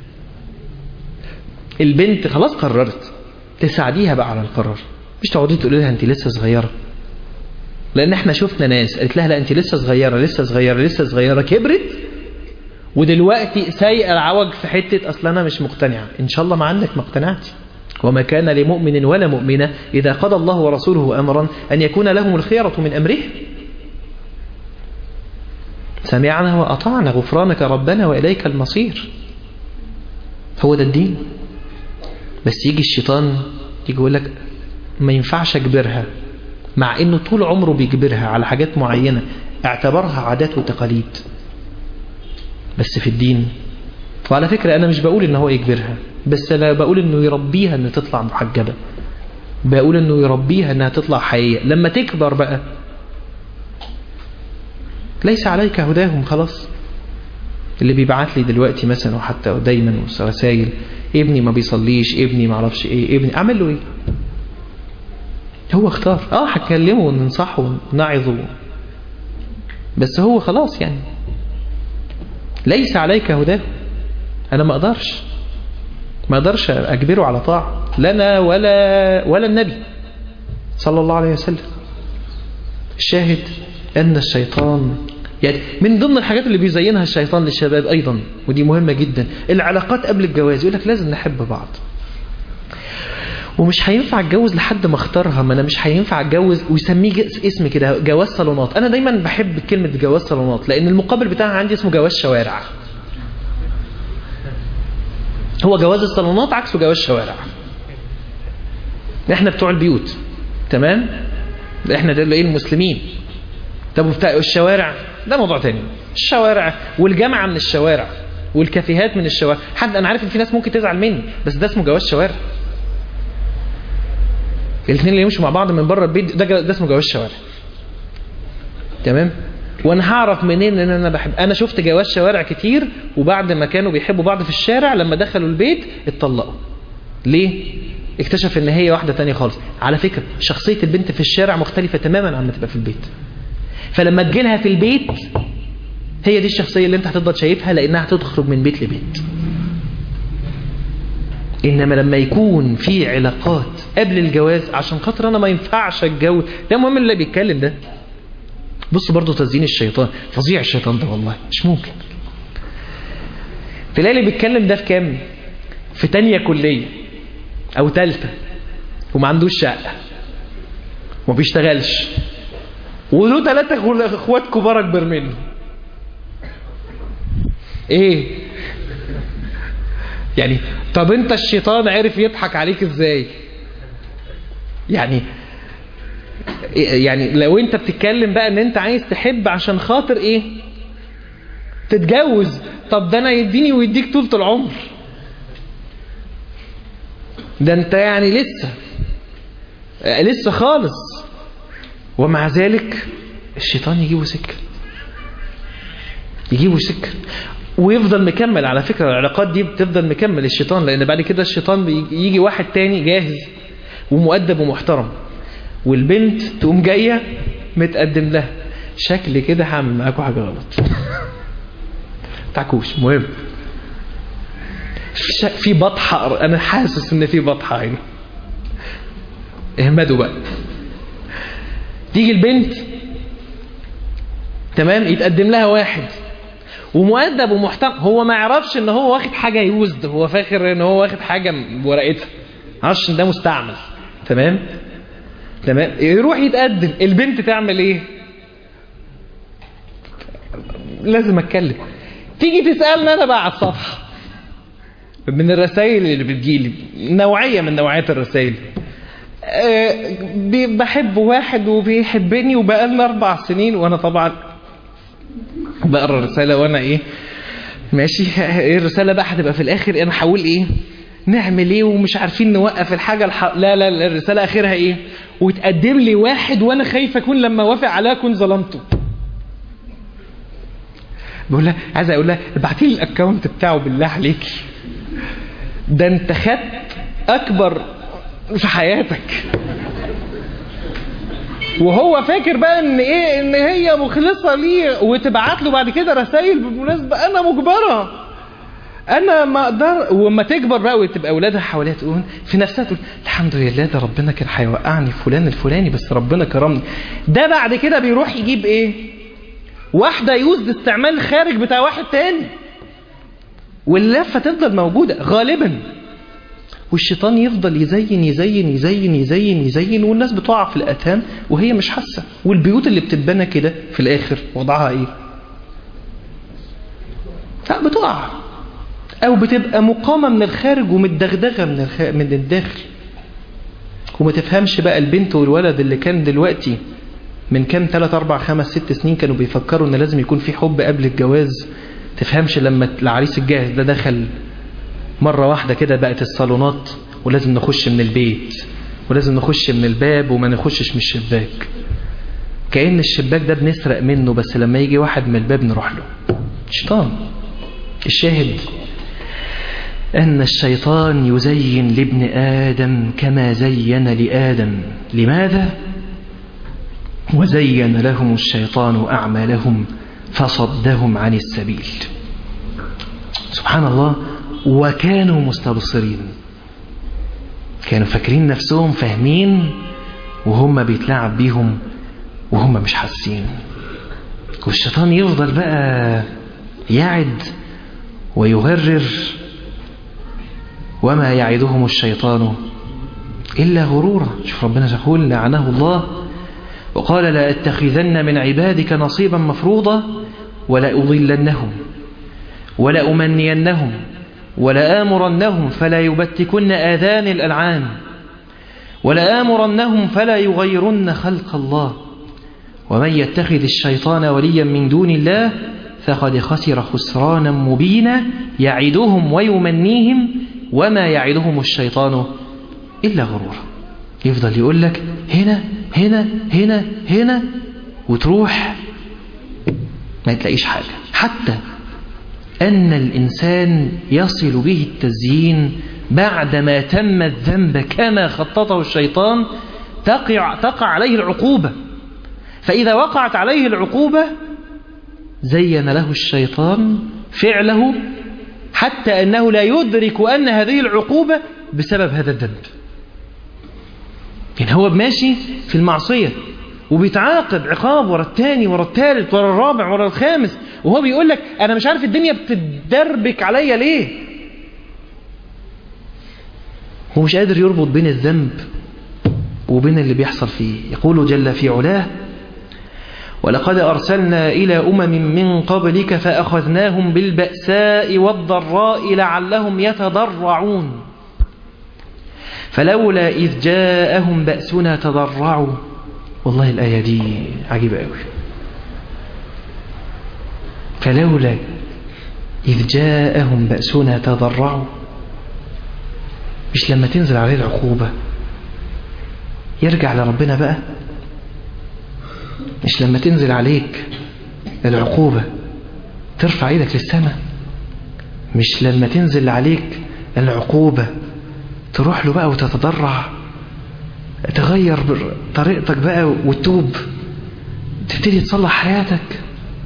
البنت خلاص قررت تساعديها بقى على القرار مش تقعدي تقولي لها انت لسه صغيرة لان احنا شفنا ناس قالت لها لا انت لسه صغيرة لسه صغيرة لسه صغيرة كبرت ودلوقتي سايقة العوج في حتة اصل انا مش مقتنعة ان شاء الله ما عندك ما اقتنعتي وما كان لمؤمن ولا مؤمنة إذا قضى الله ورسوله أمرا أن يكون لهم الخيرة من أمره سمعنا وأطعنا غفرانك ربنا وإليك المصير هو ده الدين بس يجي الشيطان يجي يقول لك ما ينفعش أجبرها مع إنه طول عمره بيجبرها على حاجات معينة اعتبرها عادات وتقاليد بس في الدين وعلى فكرة أنا مش بقول إن هو يجبرها بس أنا بقول إنه يربيها إن تطلع محجبة بقول إنه يربيها إنها تطلع حقيقية لما تكبر بقى ليس عليك هداهم خلاص اللي بيبعت لي دلوقتي مثلا وحتى دايما رسائل ابني ما بيصليش ابني ما اعرفش ايه ابني اعمل له ايه هو اختار اه هكلمه وننصحه ونعظه بس هو خلاص يعني ليس عليك هداه انا ما اقدرش ما اقدرش اجبره على طاعه لا انا ولا ولا النبي صلى الله عليه وسلم الشاهد ان الشيطان يعني من ضمن الحاجات اللي بيزينها الشيطان للشباب ايضا ودي مهمه جدا العلاقات قبل الجواز يقول لك لازم نحب بعض ومش هينفع اتجوز لحد ما اختارها ما انا مش هينفع اتجوز ويسميه اسم كده جواز صالونات انا دايما بحب كلمه جواز صالونات لان المقابل بتاعها عندي اسمه جواز شوارع هو جواز الصالونات عكسه جواز شوارع احنا بتوع البيوت تمام احنا ده ايه المسلمين طب بتاع الشوارع ده موضوع تاني الشوارع والجامعه من الشوارع والكافيهات من الشوارع حد انا عارف ان في ناس ممكن تزعل مني بس ده اسمه جواز شوارع الاثنين اللي يمشوا مع بعض من بره البيت ده ده اسمه جواز شوارع تمام وانا هعرف منين ان انا بحب انا شفت جواز شوارع كتير وبعد ما كانوا بيحبوا بعض في الشارع لما دخلوا البيت اتطلقوا ليه اكتشف ان هي واحده تانية خالص على فكره شخصيه البنت في الشارع مختلفه تماما عن ما تبقى في البيت فلما تجيلها في البيت هي دي الشخصيه اللي انت هتفضل شايفها لانها هتخرج من بيت لبيت انما لما يكون في علاقات قبل الجواز عشان خاطر انا ما ينفعش اتجوز ده المهم اللي بيتكلم ده بص برضو تزيين الشيطان فظيع الشيطان ده والله مش ممكن تلاقي اللي بيتكلم ده في كام في تانية كلية او تالتة وما عندوش شقة وما بيشتغلش وله ثلاثة اخوات كبار اكبر منه ايه يعني طب انت الشيطان عرف يضحك عليك ازاي يعني يعني لو انت بتتكلم بقى ان انت عايز تحب عشان خاطر ايه تتجوز طب ده انا يديني ويديك طولة العمر ده انت يعني لسه لسه خالص ومع ذلك الشيطان يجيبه سكة يجيبه سكة ويفضل مكمل على فكرة العلاقات دي بتفضل مكمل الشيطان لأن بعد كده الشيطان بيجي- يجي واحد تاني جاهز ومؤدب ومحترم والبنت تقوم جاية متقدم لها شكل كده هعمل معاكوا حاجة غلط تعكوش مهم في شك- في بطحة أنا حاسس إن في بطحة هنا اهمدوا بقى تيجي البنت تمام يتقدم لها واحد ومؤدب ومحترم هو ما يعرفش ان هو واخد حاجه يوزد هو فاكر ان هو واخد حاجه بورقتها ما يعرفش ان ده مستعمل تمام تمام يروح يتقدم البنت تعمل ايه لازم اتكلم تيجي تسالني انا بقى على الصفحه من الرسائل اللي بتجيلي نوعيه من نوعيات الرسائل أه بي- بحب واحد وبيحبني وبقالنا اربع سنين وانا طبعا بقرا الرساله وانا ايه ماشي ايه الرساله بقى هتبقى في الاخر انا هقول ايه نعمل ايه ومش عارفين نوقف الحاجه الح... لا لا لا، الرساله اخرها ايه وتقدم لي واحد وانا خايف اكون لما وافق عليها اكون ظلمته بقول لها عايز اقول لها ابعتي لي الاكونت بتاعه بالله عليكي ده انت خدت اكبر في حياتك وهو فاكر بقى ان ايه ان هي مخلصه ليه وتبعت له بعد كده رسائل بالمناسبه انا مجبره انا ما اقدر وما تكبر بقى وتبقى اولادها حواليها تقول في نفسها تقول الحمد لله ده ربنا كان هيوقعني فلان الفلاني بس ربنا كرمني ده بعد كده بيروح يجيب ايه واحده يوزد استعمال خارج بتاع واحد تاني واللفه تفضل موجوده غالبا والشيطان يفضل يزين يزين يزين يزين يزين والناس بتقع في الأتهام وهي مش حاسة والبيوت اللي بتتبنى كده في الآخر وضعها إيه؟ لا بتقع أو بتبقى مقامة من الخارج ومتدغدغة من الخ... من الداخل وما تفهمش بقى البنت والولد اللي كان دلوقتي من كام 3 4 5 6 سنين كانوا بيفكروا ان لازم يكون في حب قبل الجواز تفهمش لما العريس الجاهز ده دخل مرة واحدة كده بقت الصالونات ولازم نخش من البيت ولازم نخش من الباب وما نخشش من الشباك كأن الشباك ده بنسرق منه بس لما يجي واحد من الباب نروح له شيطان الشاهد أن الشيطان يزين لابن آدم كما زين لآدم لماذا؟ وزين لهم الشيطان أعمالهم فصدهم عن السبيل سبحان الله وكانوا مستبصرين كانوا فاكرين نفسهم فاهمين وهم بيتلعب بيهم وهم مش حاسين والشيطان يفضل بقى يعد ويغرر وما يعدهم الشيطان إلا غرورا شوف ربنا يقول لعنه الله وقال لا أتخذن من عبادك نصيبا مفروضا ولا أضلنهم ولا أمنينهم ولا آمرنهم فلا يبتكن آذان الألعان ولا آمرنهم فلا يغيرن خلق الله ومن يتخذ الشيطان وليا من دون الله فقد خسر خسرانا مبينا يعدهم ويمنيهم وما يعدهم الشيطان إلا غرورا يفضل يقول لك هنا هنا هنا هنا وتروح ما تلاقيش حاجة حتى أن الإنسان يصل به التزيين بعدما تم الذنب كما خططه الشيطان تقع, تقع عليه العقوبة فإذا وقعت عليه العقوبة زين له الشيطان فعله حتى أنه لا يدرك أن هذه العقوبة بسبب هذا الذنب يعني هو ماشي في المعصية وبيتعاقب عقاب ورا الثاني ورا الثالث ورا الرابع ورا الخامس وهو بيقول لك أنا مش عارف الدنيا بتدربك عليا ليه هو مش قادر يربط بين الذنب وبين اللي بيحصل فيه يقول جل في علاه ولقد أرسلنا إلى أمم من قبلك فأخذناهم بالبأساء والضراء لعلهم يتضرعون فلولا إذ جاءهم بأسنا تضرعوا والله الآية دي عجيبة قوي فلولا إذ جاءهم بأسنا تضرعوا مش لما تنزل عليه العقوبة يرجع لربنا بقى مش لما تنزل عليك العقوبة ترفع ايدك للسماء مش لما تنزل عليك العقوبة تروح له بقى وتتضرع تغير طريقتك بقى وتتوب تبتدي تصلح حياتك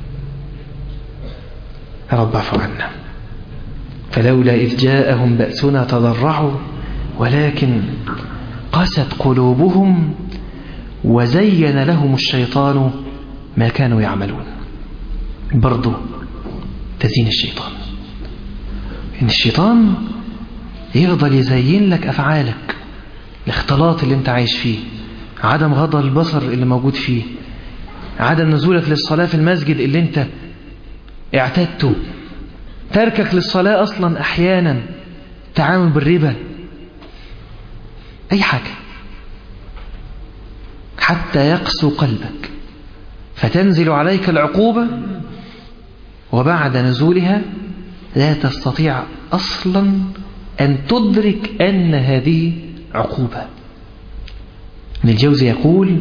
يا رب اعف عنا فلولا إذ جاءهم بأسنا تضرعوا ولكن قست قلوبهم وزين لهم الشيطان ما كانوا يعملون برضو تزيين الشيطان إن الشيطان يفضل يزين لك أفعالك الاختلاط اللي انت عايش فيه عدم غضى البصر اللي موجود فيه عدم نزولك للصلاة في المسجد اللي انت اعتدته تركك للصلاة أصلا أحيانا تعامل بالربا أي حاجة حتى يقسو قلبك فتنزل عليك العقوبة وبعد نزولها لا تستطيع أصلا أن تدرك أن هذه عقوبة ابن الجوزي يقول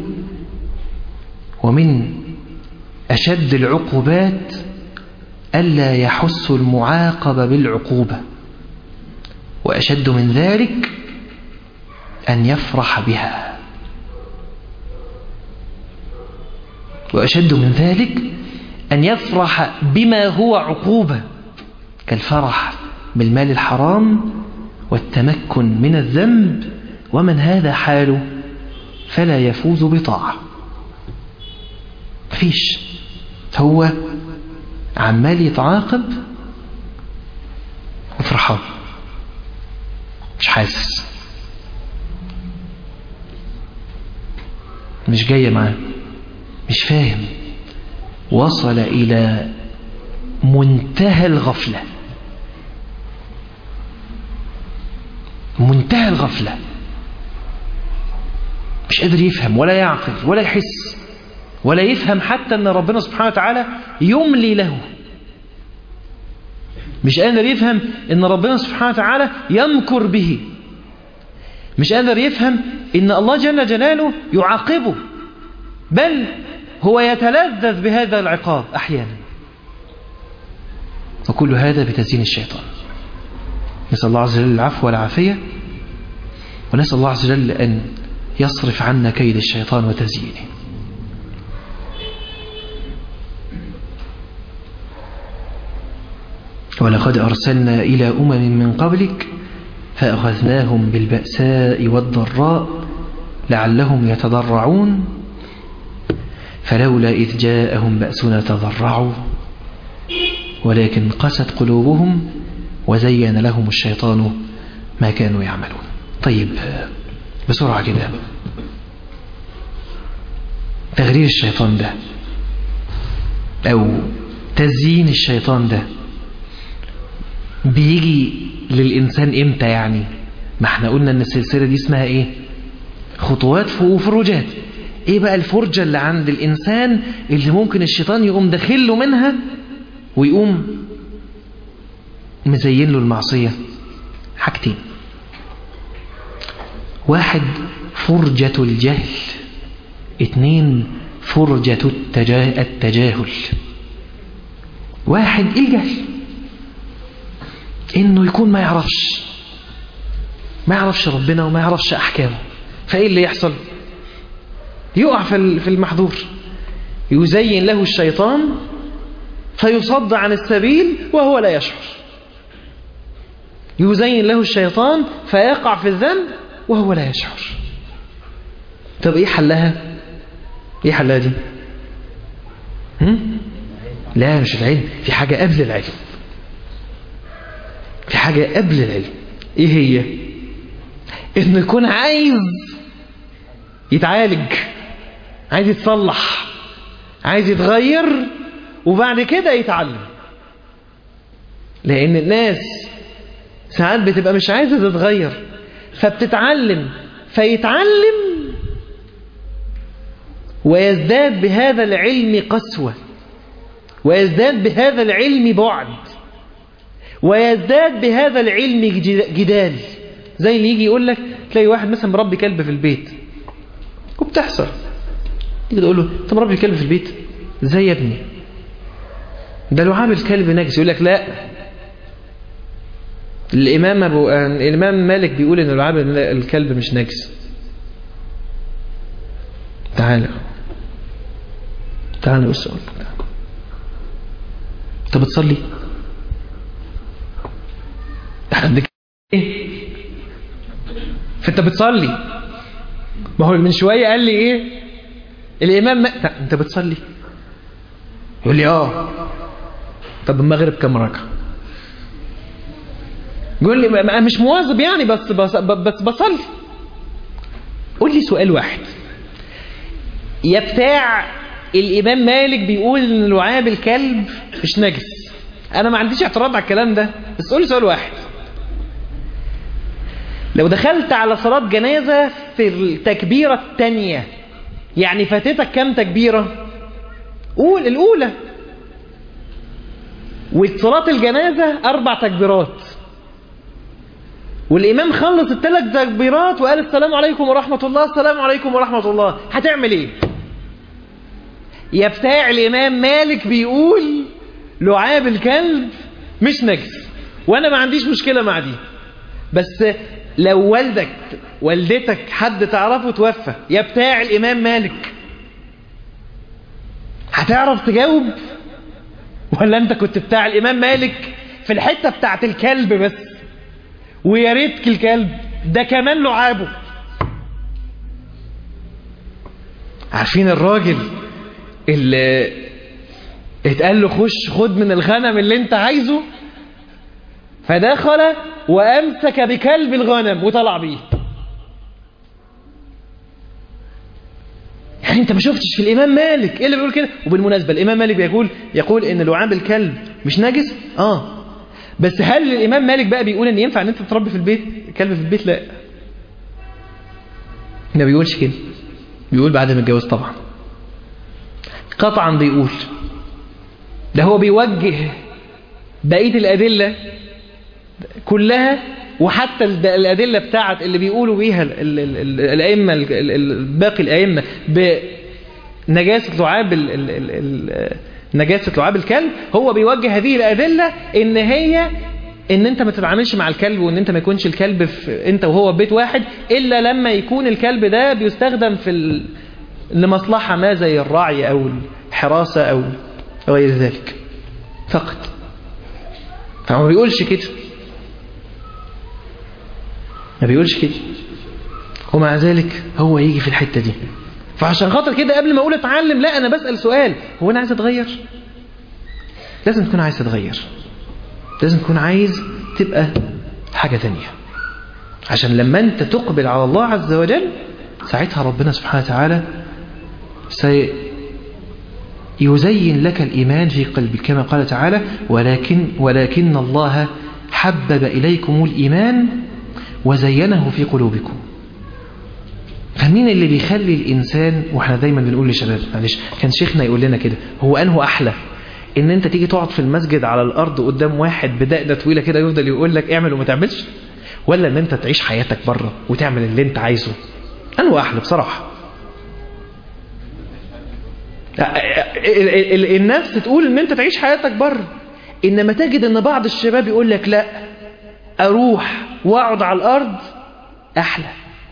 ومن أشد العقوبات ألا يحس المعاقب بالعقوبة وأشد من ذلك أن يفرح بها وأشد من ذلك أن يفرح بما هو عقوبة كالفرح بالمال الحرام والتمكن من الذنب ومن هذا حاله فلا يفوز بطاعة فيش هو عمال يتعاقب وفرحان مش حاسس مش جاية معاه مش فاهم وصل إلى منتهى الغفلة منتهى الغفلة مش قادر يفهم ولا يعقل ولا يحس ولا يفهم حتى أن ربنا سبحانه وتعالى يملي له مش قادر يفهم أن ربنا سبحانه وتعالى يمكر به مش قادر يفهم أن الله جل جلاله يعاقبه بل هو يتلذذ بهذا العقاب أحيانا وكل هذا بتزيين الشيطان نسأل الله عز وجل العفو والعافية ونسأل الله عز وجل أن يصرف عنا كيد الشيطان وتزيينه ولقد أرسلنا إلى أمم من قبلك فأخذناهم بالبأساء والضراء لعلهم يتضرعون فلولا إذ جاءهم بأسنا تضرعوا ولكن قست قلوبهم وزين لهم الشيطان ما كانوا يعملون طيب بسرعة كده تغرير الشيطان ده أو تزيين الشيطان ده بيجي للإنسان إمتى يعني ما احنا قلنا ان السلسلة دي اسمها ايه خطوات وفروجات ايه بقى الفرجة اللي عند الإنسان اللي ممكن الشيطان يقوم داخله منها ويقوم مزين له المعصية حاجتين واحد فرجة الجهل اتنين فرجة التجاه التجاهل واحد الجهل انه يكون ما يعرفش ما يعرفش ربنا وما يعرفش احكامه فايه اللي يحصل يقع في المحظور يزين له الشيطان فيصد عن السبيل وهو لا يشعر يزين له الشيطان فيقع في الذنب وهو لا يشعر طب ايه حلها ايه حلها دي هم؟ لا مش العلم في حاجة قبل العلم في حاجة قبل العلم ايه هي انه يكون عايز يتعالج عايز يتصلح عايز يتغير وبعد كده يتعلم لان الناس ساعات بتبقى مش عايزة تتغير فبتتعلم فيتعلم ويزداد بهذا العلم قسوة ويزداد بهذا العلم بعد ويزداد بهذا العلم جدال زي اللي يجي يقول لك تلاقي واحد مثلا مربي كلب في البيت وبتحصل تيجي تقول له انت مربي كلب في البيت ازاي يا ابني ده لعاب الكلب نجس يقول لك لا الامام ابو الامام مالك بيقول ان لعاب الكلب مش نجس تعالى تعالى بس اقول لك انت بتصلي عندك ايه فانت بتصلي ما هو من شويه قال لي ايه الامام ما... انت بتصلي يقول لي اه طب المغرب كم ركعه يقول لي ما- مش مواظب يعني بس بس, بس بصلي قول لي سؤال واحد يا بتاع الامام مالك بيقول ان لعاب الكلب مش نجس انا ما عنديش اعتراض على الكلام ده بس قول لي سؤال واحد لو دخلت على صلاة جنازة في التكبيرة الثانية يعني فاتتك كام تكبيرة قول الأولى وصلاة الجنازة أربع تكبيرات والإمام خلص الثلاث تكبيرات وقال السلام عليكم ورحمة الله السلام عليكم ورحمة الله هتعمل إيه يا بتاع الإمام مالك بيقول لعاب الكلب مش نجس وأنا ما عنديش مشكلة مع دي بس لو والدك والدتك حد تعرفه توفى يا بتاع الإمام مالك هتعرف تجاوب ولا انت كنت بتاع الإمام مالك في الحتة بتاعت الكلب بس ويا ريتك الكلب ده كمان لعابه عارفين الراجل اللي اتقال له خش خد من الغنم اللي انت عايزه فدخل وأمسك بكلب الغنم وطلع بيه يعني انت ما شفتش في الإمام مالك ايه اللي بيقول كده وبالمناسبة الإمام مالك بيقول يقول ان لعاب الكلب مش نجس اه بس هل الإمام مالك بقى بيقول ان ينفع ان انت تربي في البيت كلب في البيت لا ما بيقولش كده بيقول بعد ما اتجوز طبعا قطعا بيقول ده هو بيوجه بقية الأدلة كلها وحتى الد- الأدلة بتاعت اللي بيقولوا بيها ال- ال- ال- الأئمة ال- ال- ال- باقي الأئمة بنجاسة لعاب ال- ال- ال- ال- نجاسة لعاب الكلب هو بيوجه هذه الأدلة إن هي إن أنت ما تتعاملش مع الكلب وإن أنت ما يكونش الكلب في أنت وهو في بيت واحد إلا لما يكون الكلب ده بيستخدم في ال... لمصلحة ما زي الرعي أو الحراسة أو غير ذلك فقط فهو ما بيقولش كده ما بيقولش كده ومع ذلك هو يجي في الحتة دي فعشان خاطر كده قبل ما اقول اتعلم لا انا بسأل سؤال هو انا عايز اتغير لازم تكون عايز تتغير لازم تكون عايز تبقى حاجة تانية عشان لما انت تقبل على الله عز وجل ساعتها ربنا سبحانه وتعالى سيزين لك الإيمان في قلبك كما قال تعالى ولكن, ولكن الله حبب إليكم الإيمان وزينه في قلوبكم فمين اللي بيخلي الإنسان وإحنا دايما بنقول لشباب معلش كان شيخنا يقول لنا كده هو أنه أحلى إن أنت تيجي تقعد في المسجد على الأرض قدام واحد بدقنة طويلة كده يفضل يقول لك اعمل وما تعملش ولا إن أنت تعيش حياتك بره وتعمل اللي أنت عايزه أنه أحلى بصراحة النفس تقول ان انت تعيش حياتك بره انما تجد ان بعض الشباب يقول لك لا اروح واقعد على الارض احلى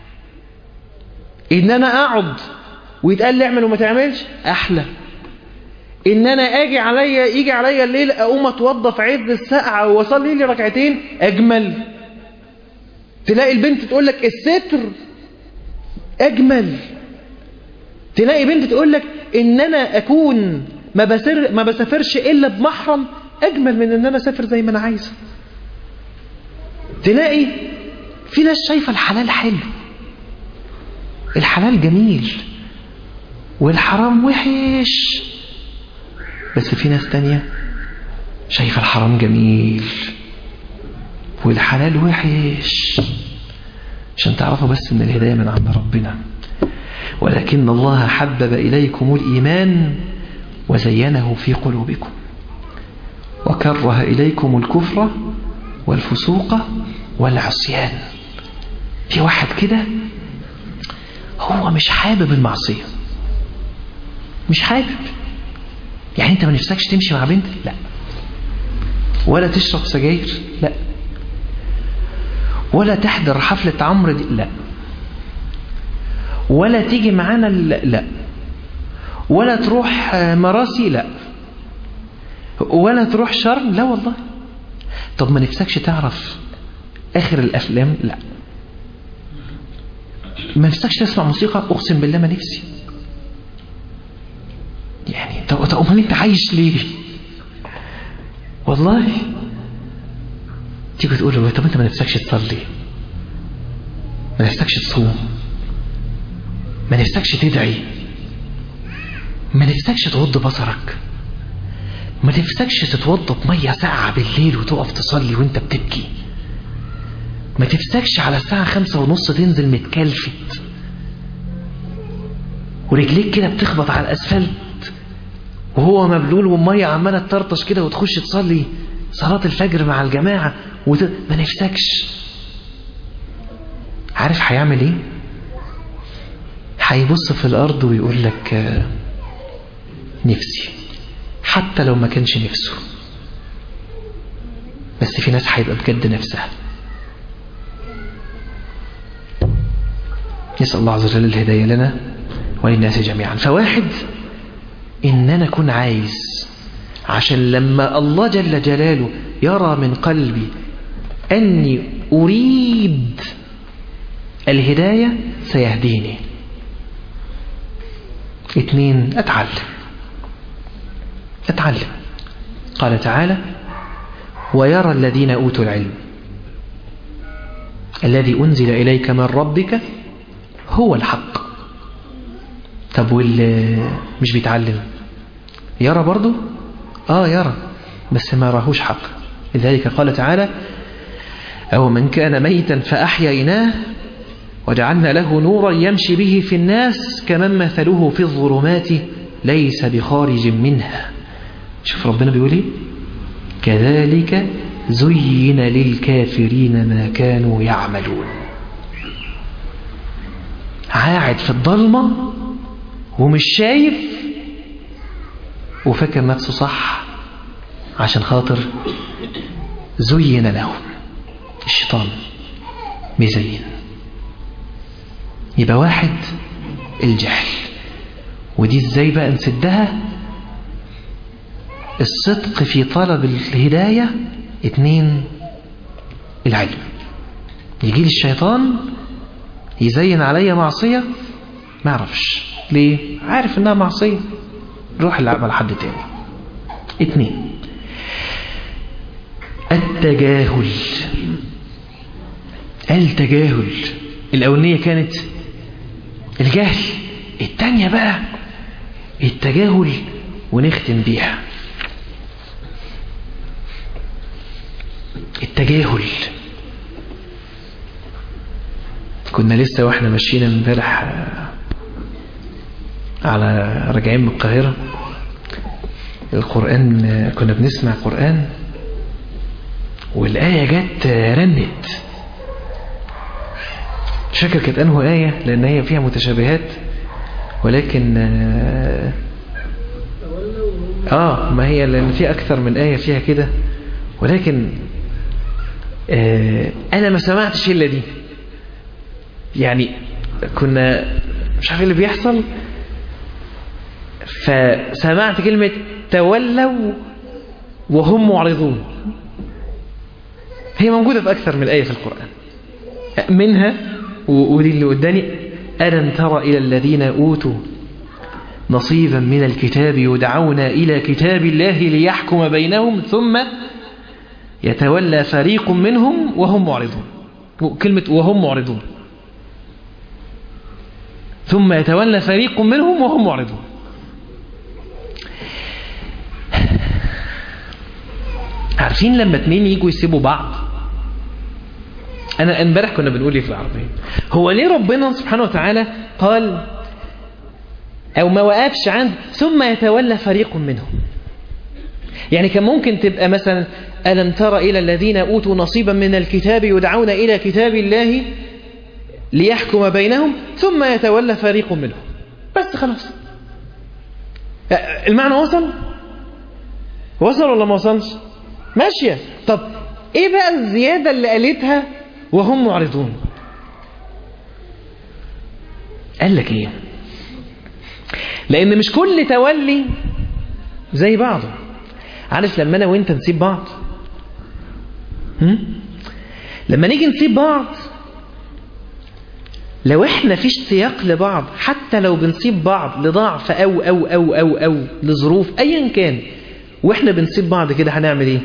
ان انا اقعد ويتقال لي اعمل وما تعملش احلى ان انا اجي عليا يجي عليا الليل اقوم اتوضى في عز السقعه واصلي لي ركعتين اجمل تلاقي البنت تقول لك الستر اجمل تلاقي بنت تقول لك ان انا اكون ما بسر ما بسافرش الا بمحرم اجمل من ان انا اسافر زي ما انا عايزه تلاقي في ناس شايفه الحلال حلو الحلال جميل والحرام وحش بس في ناس تانية شايفه الحرام جميل والحلال وحش عشان تعرفوا بس ان الهدايه من عند ربنا ولكن الله حبب إليكم الإيمان وزينه في قلوبكم وكره إليكم الكفر والفسوق والعصيان في واحد كده هو مش حابب المعصية مش حابب يعني انت ما نفسكش تمشي مع بنت لا ولا تشرب سجاير لا ولا تحضر حفلة عمرو دي لا ولا تيجي معانا لا, لا. ولا تروح مراسي لا ولا تروح شرم لا والله طب ما نفسكش تعرف اخر الافلام لا ما نفسكش تسمع موسيقى اقسم بالله ما نفسي يعني طب طب امال انت عايش ليه والله تيجي تقول له طب انت ما نفسكش تصلي ما نفسكش تصوم ما نفسكش تدعي ما نفسكش تغض بصرك ما نفسكش تتوضى بمية ساقعة بالليل وتقف تصلي وانت بتبكي ما تفسكش على الساعة خمسة ونص تنزل متكلفت ورجليك كده بتخبط على الأسفلت وهو مبلول والمية عمالة تطرطش كده وتخش تصلي صلاة الفجر مع الجماعة وت... ما نفسكش عارف هيعمل ايه هيبص في الأرض ويقول لك نفسي حتى لو ما كانش نفسه بس في ناس هيبقى بجد نفسها نسأل الله عز وجل الهداية لنا وللناس جميعا فواحد إن أنا أكون عايز عشان لما الله جل جلاله يرى من قلبي أني أريد الهداية سيهديني اثنين أتعلم أتعلم قال تعالى ويرى الذين أوتوا العلم الذي أنزل إليك من ربك هو الحق طب واللي مش بيتعلم يرى برضو آه يرى بس ما راهوش حق لذلك قال تعالى أو من كان ميتا فأحييناه وجعلنا له نورا يمشي به في الناس كمن مثله في الظلمات ليس بخارج منها شوف ربنا بيقول ايه كذلك زين للكافرين ما كانوا يعملون قاعد في الضلمة ومش شايف وفكر نفسه صح عشان خاطر زين لهم الشيطان مزين يبقى واحد الجهل ودي ازاي بقى نسدها الصدق في طلب الهداية اتنين العلم يجي لي الشيطان يزين عليا معصية ما اعرفش ليه عارف انها معصية روح العب على حد تاني اتنين التجاهل التجاهل الأولانية كانت الجهل التانية بقى التجاهل ونختم بيها التجاهل كنا لسه واحنا ماشيين امبارح على راجعين من القاهرة القرآن كنا بنسمع قرآن والآية جت رنت مش فاكر كانت أنه آية لأن هي فيها متشابهات ولكن آه ما هي لأن في أكثر من آية فيها كده ولكن آه أنا ما سمعتش إلا دي يعني كنا مش عارف اللي بيحصل فسمعت كلمة تولوا وهم معرضون هي موجودة في أكثر من آية في القرآن منها ودي اللي قدامي ألم تر إلى الذين أوتوا نصيبا من الكتاب يدعون إلى كتاب الله ليحكم بينهم ثم يتولى فريق منهم وهم معرضون كلمة وهم معرضون ثم يتولى فريق منهم وهم معرضون عارفين لما اتنين يجوا يسيبوا بعض انا امبارح كنا بنقول ايه في العربيه هو ليه ربنا سبحانه وتعالى قال او ما وقفش عند ثم يتولى فريق منهم يعني كان ممكن تبقى مثلا ألم تر إلى الذين أوتوا نصيبا من الكتاب يدعون إلى كتاب الله ليحكم بينهم ثم يتولى فريق منهم بس خلاص المعنى وصل وصل ولا ما وصلش ماشية طب ايه بقى الزيادة اللي قالتها وهم معرضون قال لك ايه لان مش كل تولي زي بعضه عارف لما انا وانت نسيب بعض هم؟ لما نيجي نسيب بعض لو احنا في اشتياق لبعض حتى لو بنسيب بعض لضعف او او او او او لظروف ايا كان واحنا بنسيب بعض كده هنعمل ايه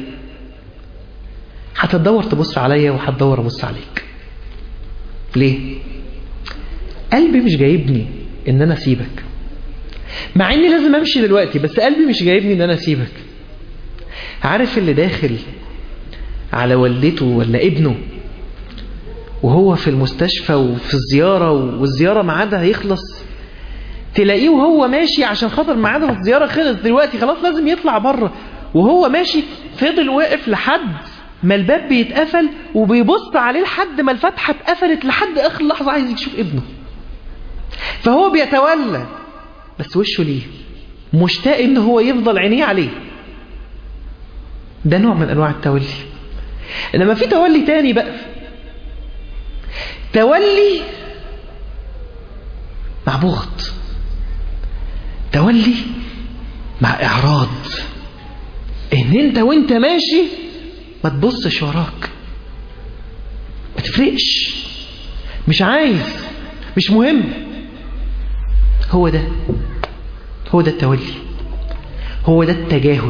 هتدور تبص عليا وهتدور ابص عليك ليه قلبي مش جايبني ان انا اسيبك مع اني لازم امشي دلوقتي بس قلبي مش جايبني ان انا اسيبك عارف اللي داخل على والدته ولا ابنه وهو في المستشفى وفي الزيارة والزيارة ميعادها هيخلص تلاقيه وهو ماشي عشان خاطر ميعاده في الزيارة خلص دلوقتي خلاص لازم يطلع بره وهو ماشي فضل واقف لحد ما الباب بيتقفل وبيبص عليه لحد ما الفتحة اتقفلت لحد آخر لحظة عايز يشوف ابنه فهو بيتولى بس وشه ليه مشتاق ان هو يفضل عينيه عليه ده نوع من انواع التولي انما في تولي تاني بقى تولي مع بغض تولي مع اعراض ان انت وانت ماشي ما تبصش وراك ما تفرقش مش عايز مش مهم هو ده هو ده التولي هو ده التجاهل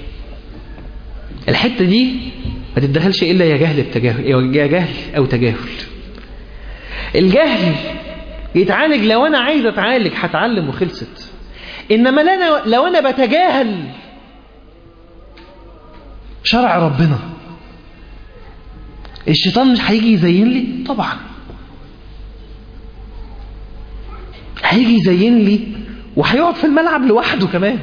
الحتة دي ما تتدخلش إلا يا جهل بتجاهل يا جهل أو تجاهل الجهل يتعالج لو أنا عايز أتعالج هتعلم وخلصت إنما لنا لو أنا بتجاهل شرع ربنا الشيطان مش هيجي يزين لي طبعا هيجي يزين لي وهيقعد في الملعب لوحده كمان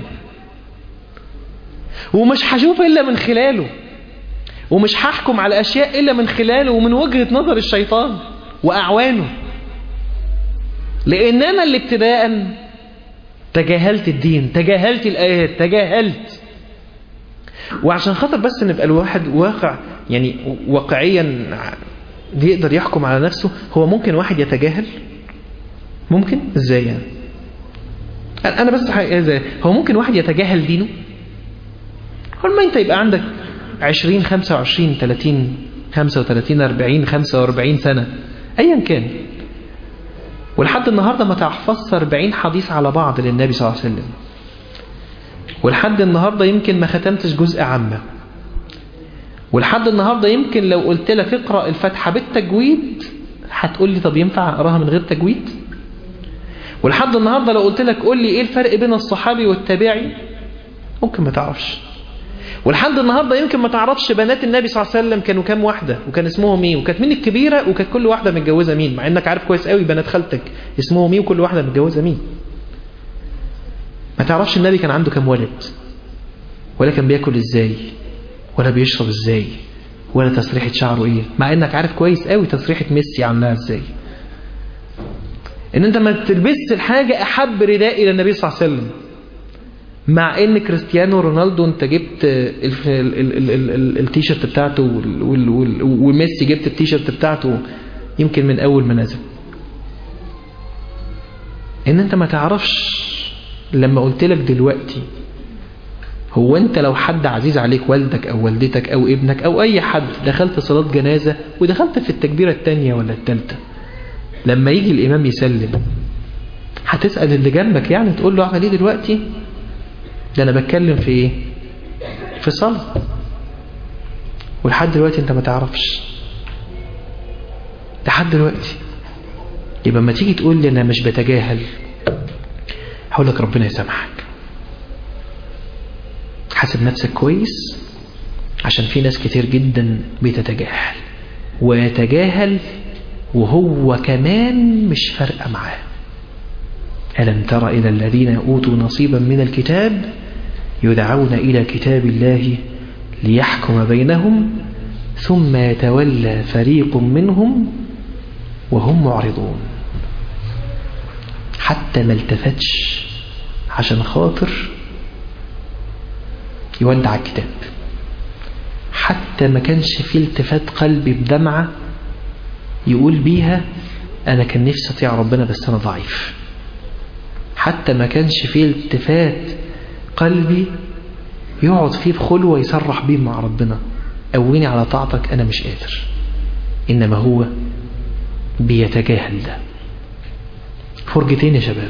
ومش هشوف إلا من خلاله ومش هحكم على أشياء إلا من خلاله ومن وجهة نظر الشيطان وأعوانه لأن أنا اللي ابتداء تجاهلت الدين تجاهلت الآيات تجاهلت وعشان خاطر بس نبقى الواحد واقع يعني واقعيا يقدر يحكم على نفسه هو ممكن واحد يتجاهل ممكن ازاي يعني انا بس ازاي هو ممكن واحد يتجاهل دينه كل ما انت يبقى عندك 20 25 30 35 40 45 سنة ايا كان ولحد النهاردة ما تحفظش 40 حديث على بعض للنبي صلى الله عليه وسلم ولحد النهاردة يمكن ما ختمتش جزء عامة ولحد النهاردة يمكن لو قلت لك اقرأ الفاتحة بالتجويد هتقول لي طب ينفع اقراها من غير تجويد ولحد النهاردة لو قلت لك قول لي ايه الفرق بين الصحابي والتابعي ممكن ما تعرفش ولحد النهاردة يمكن ما تعرفش بنات النبي صلى الله عليه وسلم كانوا كام واحدة وكان اسمهم مين وكانت مين الكبيرة وكانت كل واحدة متجوزة مين مع انك عارف كويس قوي بنات خالتك اسمهم مين وكل واحدة متجوزة مين ما تعرفش النبي كان عنده كام ولد ولا كان بياكل ازاي ولا بيشرب ازاي ولا تسريحة شعره ايه مع انك عارف كويس قوي تسريحة ميسي عاملاها ازاي ان انت ما تلبسش الحاجة احب رداء الى النبي صلى الله عليه وسلم مع ان كريستيانو رونالدو انت جبت التيشيرت بتاعته وميسي جبت التيشيرت بتاعته يمكن من اول ما نزل ان انت ما تعرفش لما قلت لك دلوقتي هو انت لو حد عزيز عليك والدك او والدتك او ابنك او اي حد دخلت صلاة جنازة ودخلت في التكبيرة التانية ولا التالتة لما يجي الامام يسلم هتسأل اللي جنبك يعني تقول له اعمل ايه دلوقتي ده انا بتكلم في ايه في صلاة ولحد دلوقتي انت ما تعرفش لحد دلوقتي يبقى ما تيجي تقول لي انا مش بتجاهل هقول لك ربنا يسامحك حاسب نفسك كويس عشان في ناس كتير جدا بتتجاهل ويتجاهل وهو كمان مش فارقة معاه ألم تر إلى الذين أوتوا نصيبا من الكتاب يدعون إلى كتاب الله ليحكم بينهم ثم يتولى فريق منهم وهم معرضون حتى ما التفتش عشان خاطر يودع الكتاب حتى ما كانش فيه التفات قلبي بدمعة يقول بيها أنا كان نفسي أطيع ربنا بس أنا ضعيف حتى ما كانش فيه التفات قلبي يقعد فيه بخلوة يصرح بيه مع ربنا قويني على طاعتك أنا مش قادر إنما هو بيتجاهل ده فرجتين يا شباب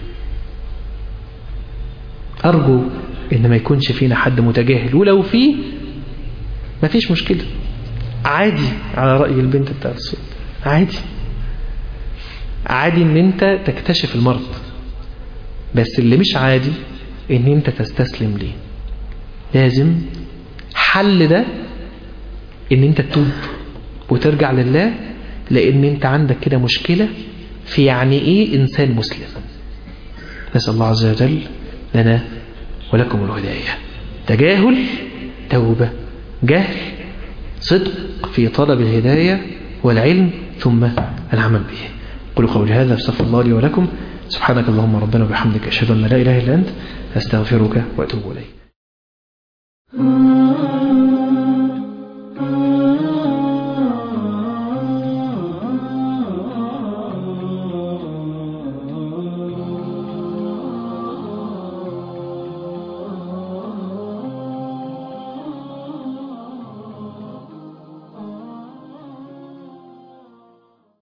أرجو إن ما يكونش فينا حد متجاهل ولو فيه ما فيش مشكلة عادي على رأي البنت بتاعت الصوت عادي عادي ان انت تكتشف المرض بس اللي مش عادي ان انت تستسلم ليه لازم حل ده ان انت تتوب وترجع لله لان انت عندك كده مشكلة في يعني ايه انسان مسلم نسأل الله عز وجل لنا ولكم الهداية تجاهل توبة جهل صدق في طلب الهداية والعلم ثم العمل به قولوا قولي هذا استغفر الله لي ولكم سبحانك اللهم ربنا وبحمدك أشهد أن لا إله إلا أنت أستغفرك وأتوب إليك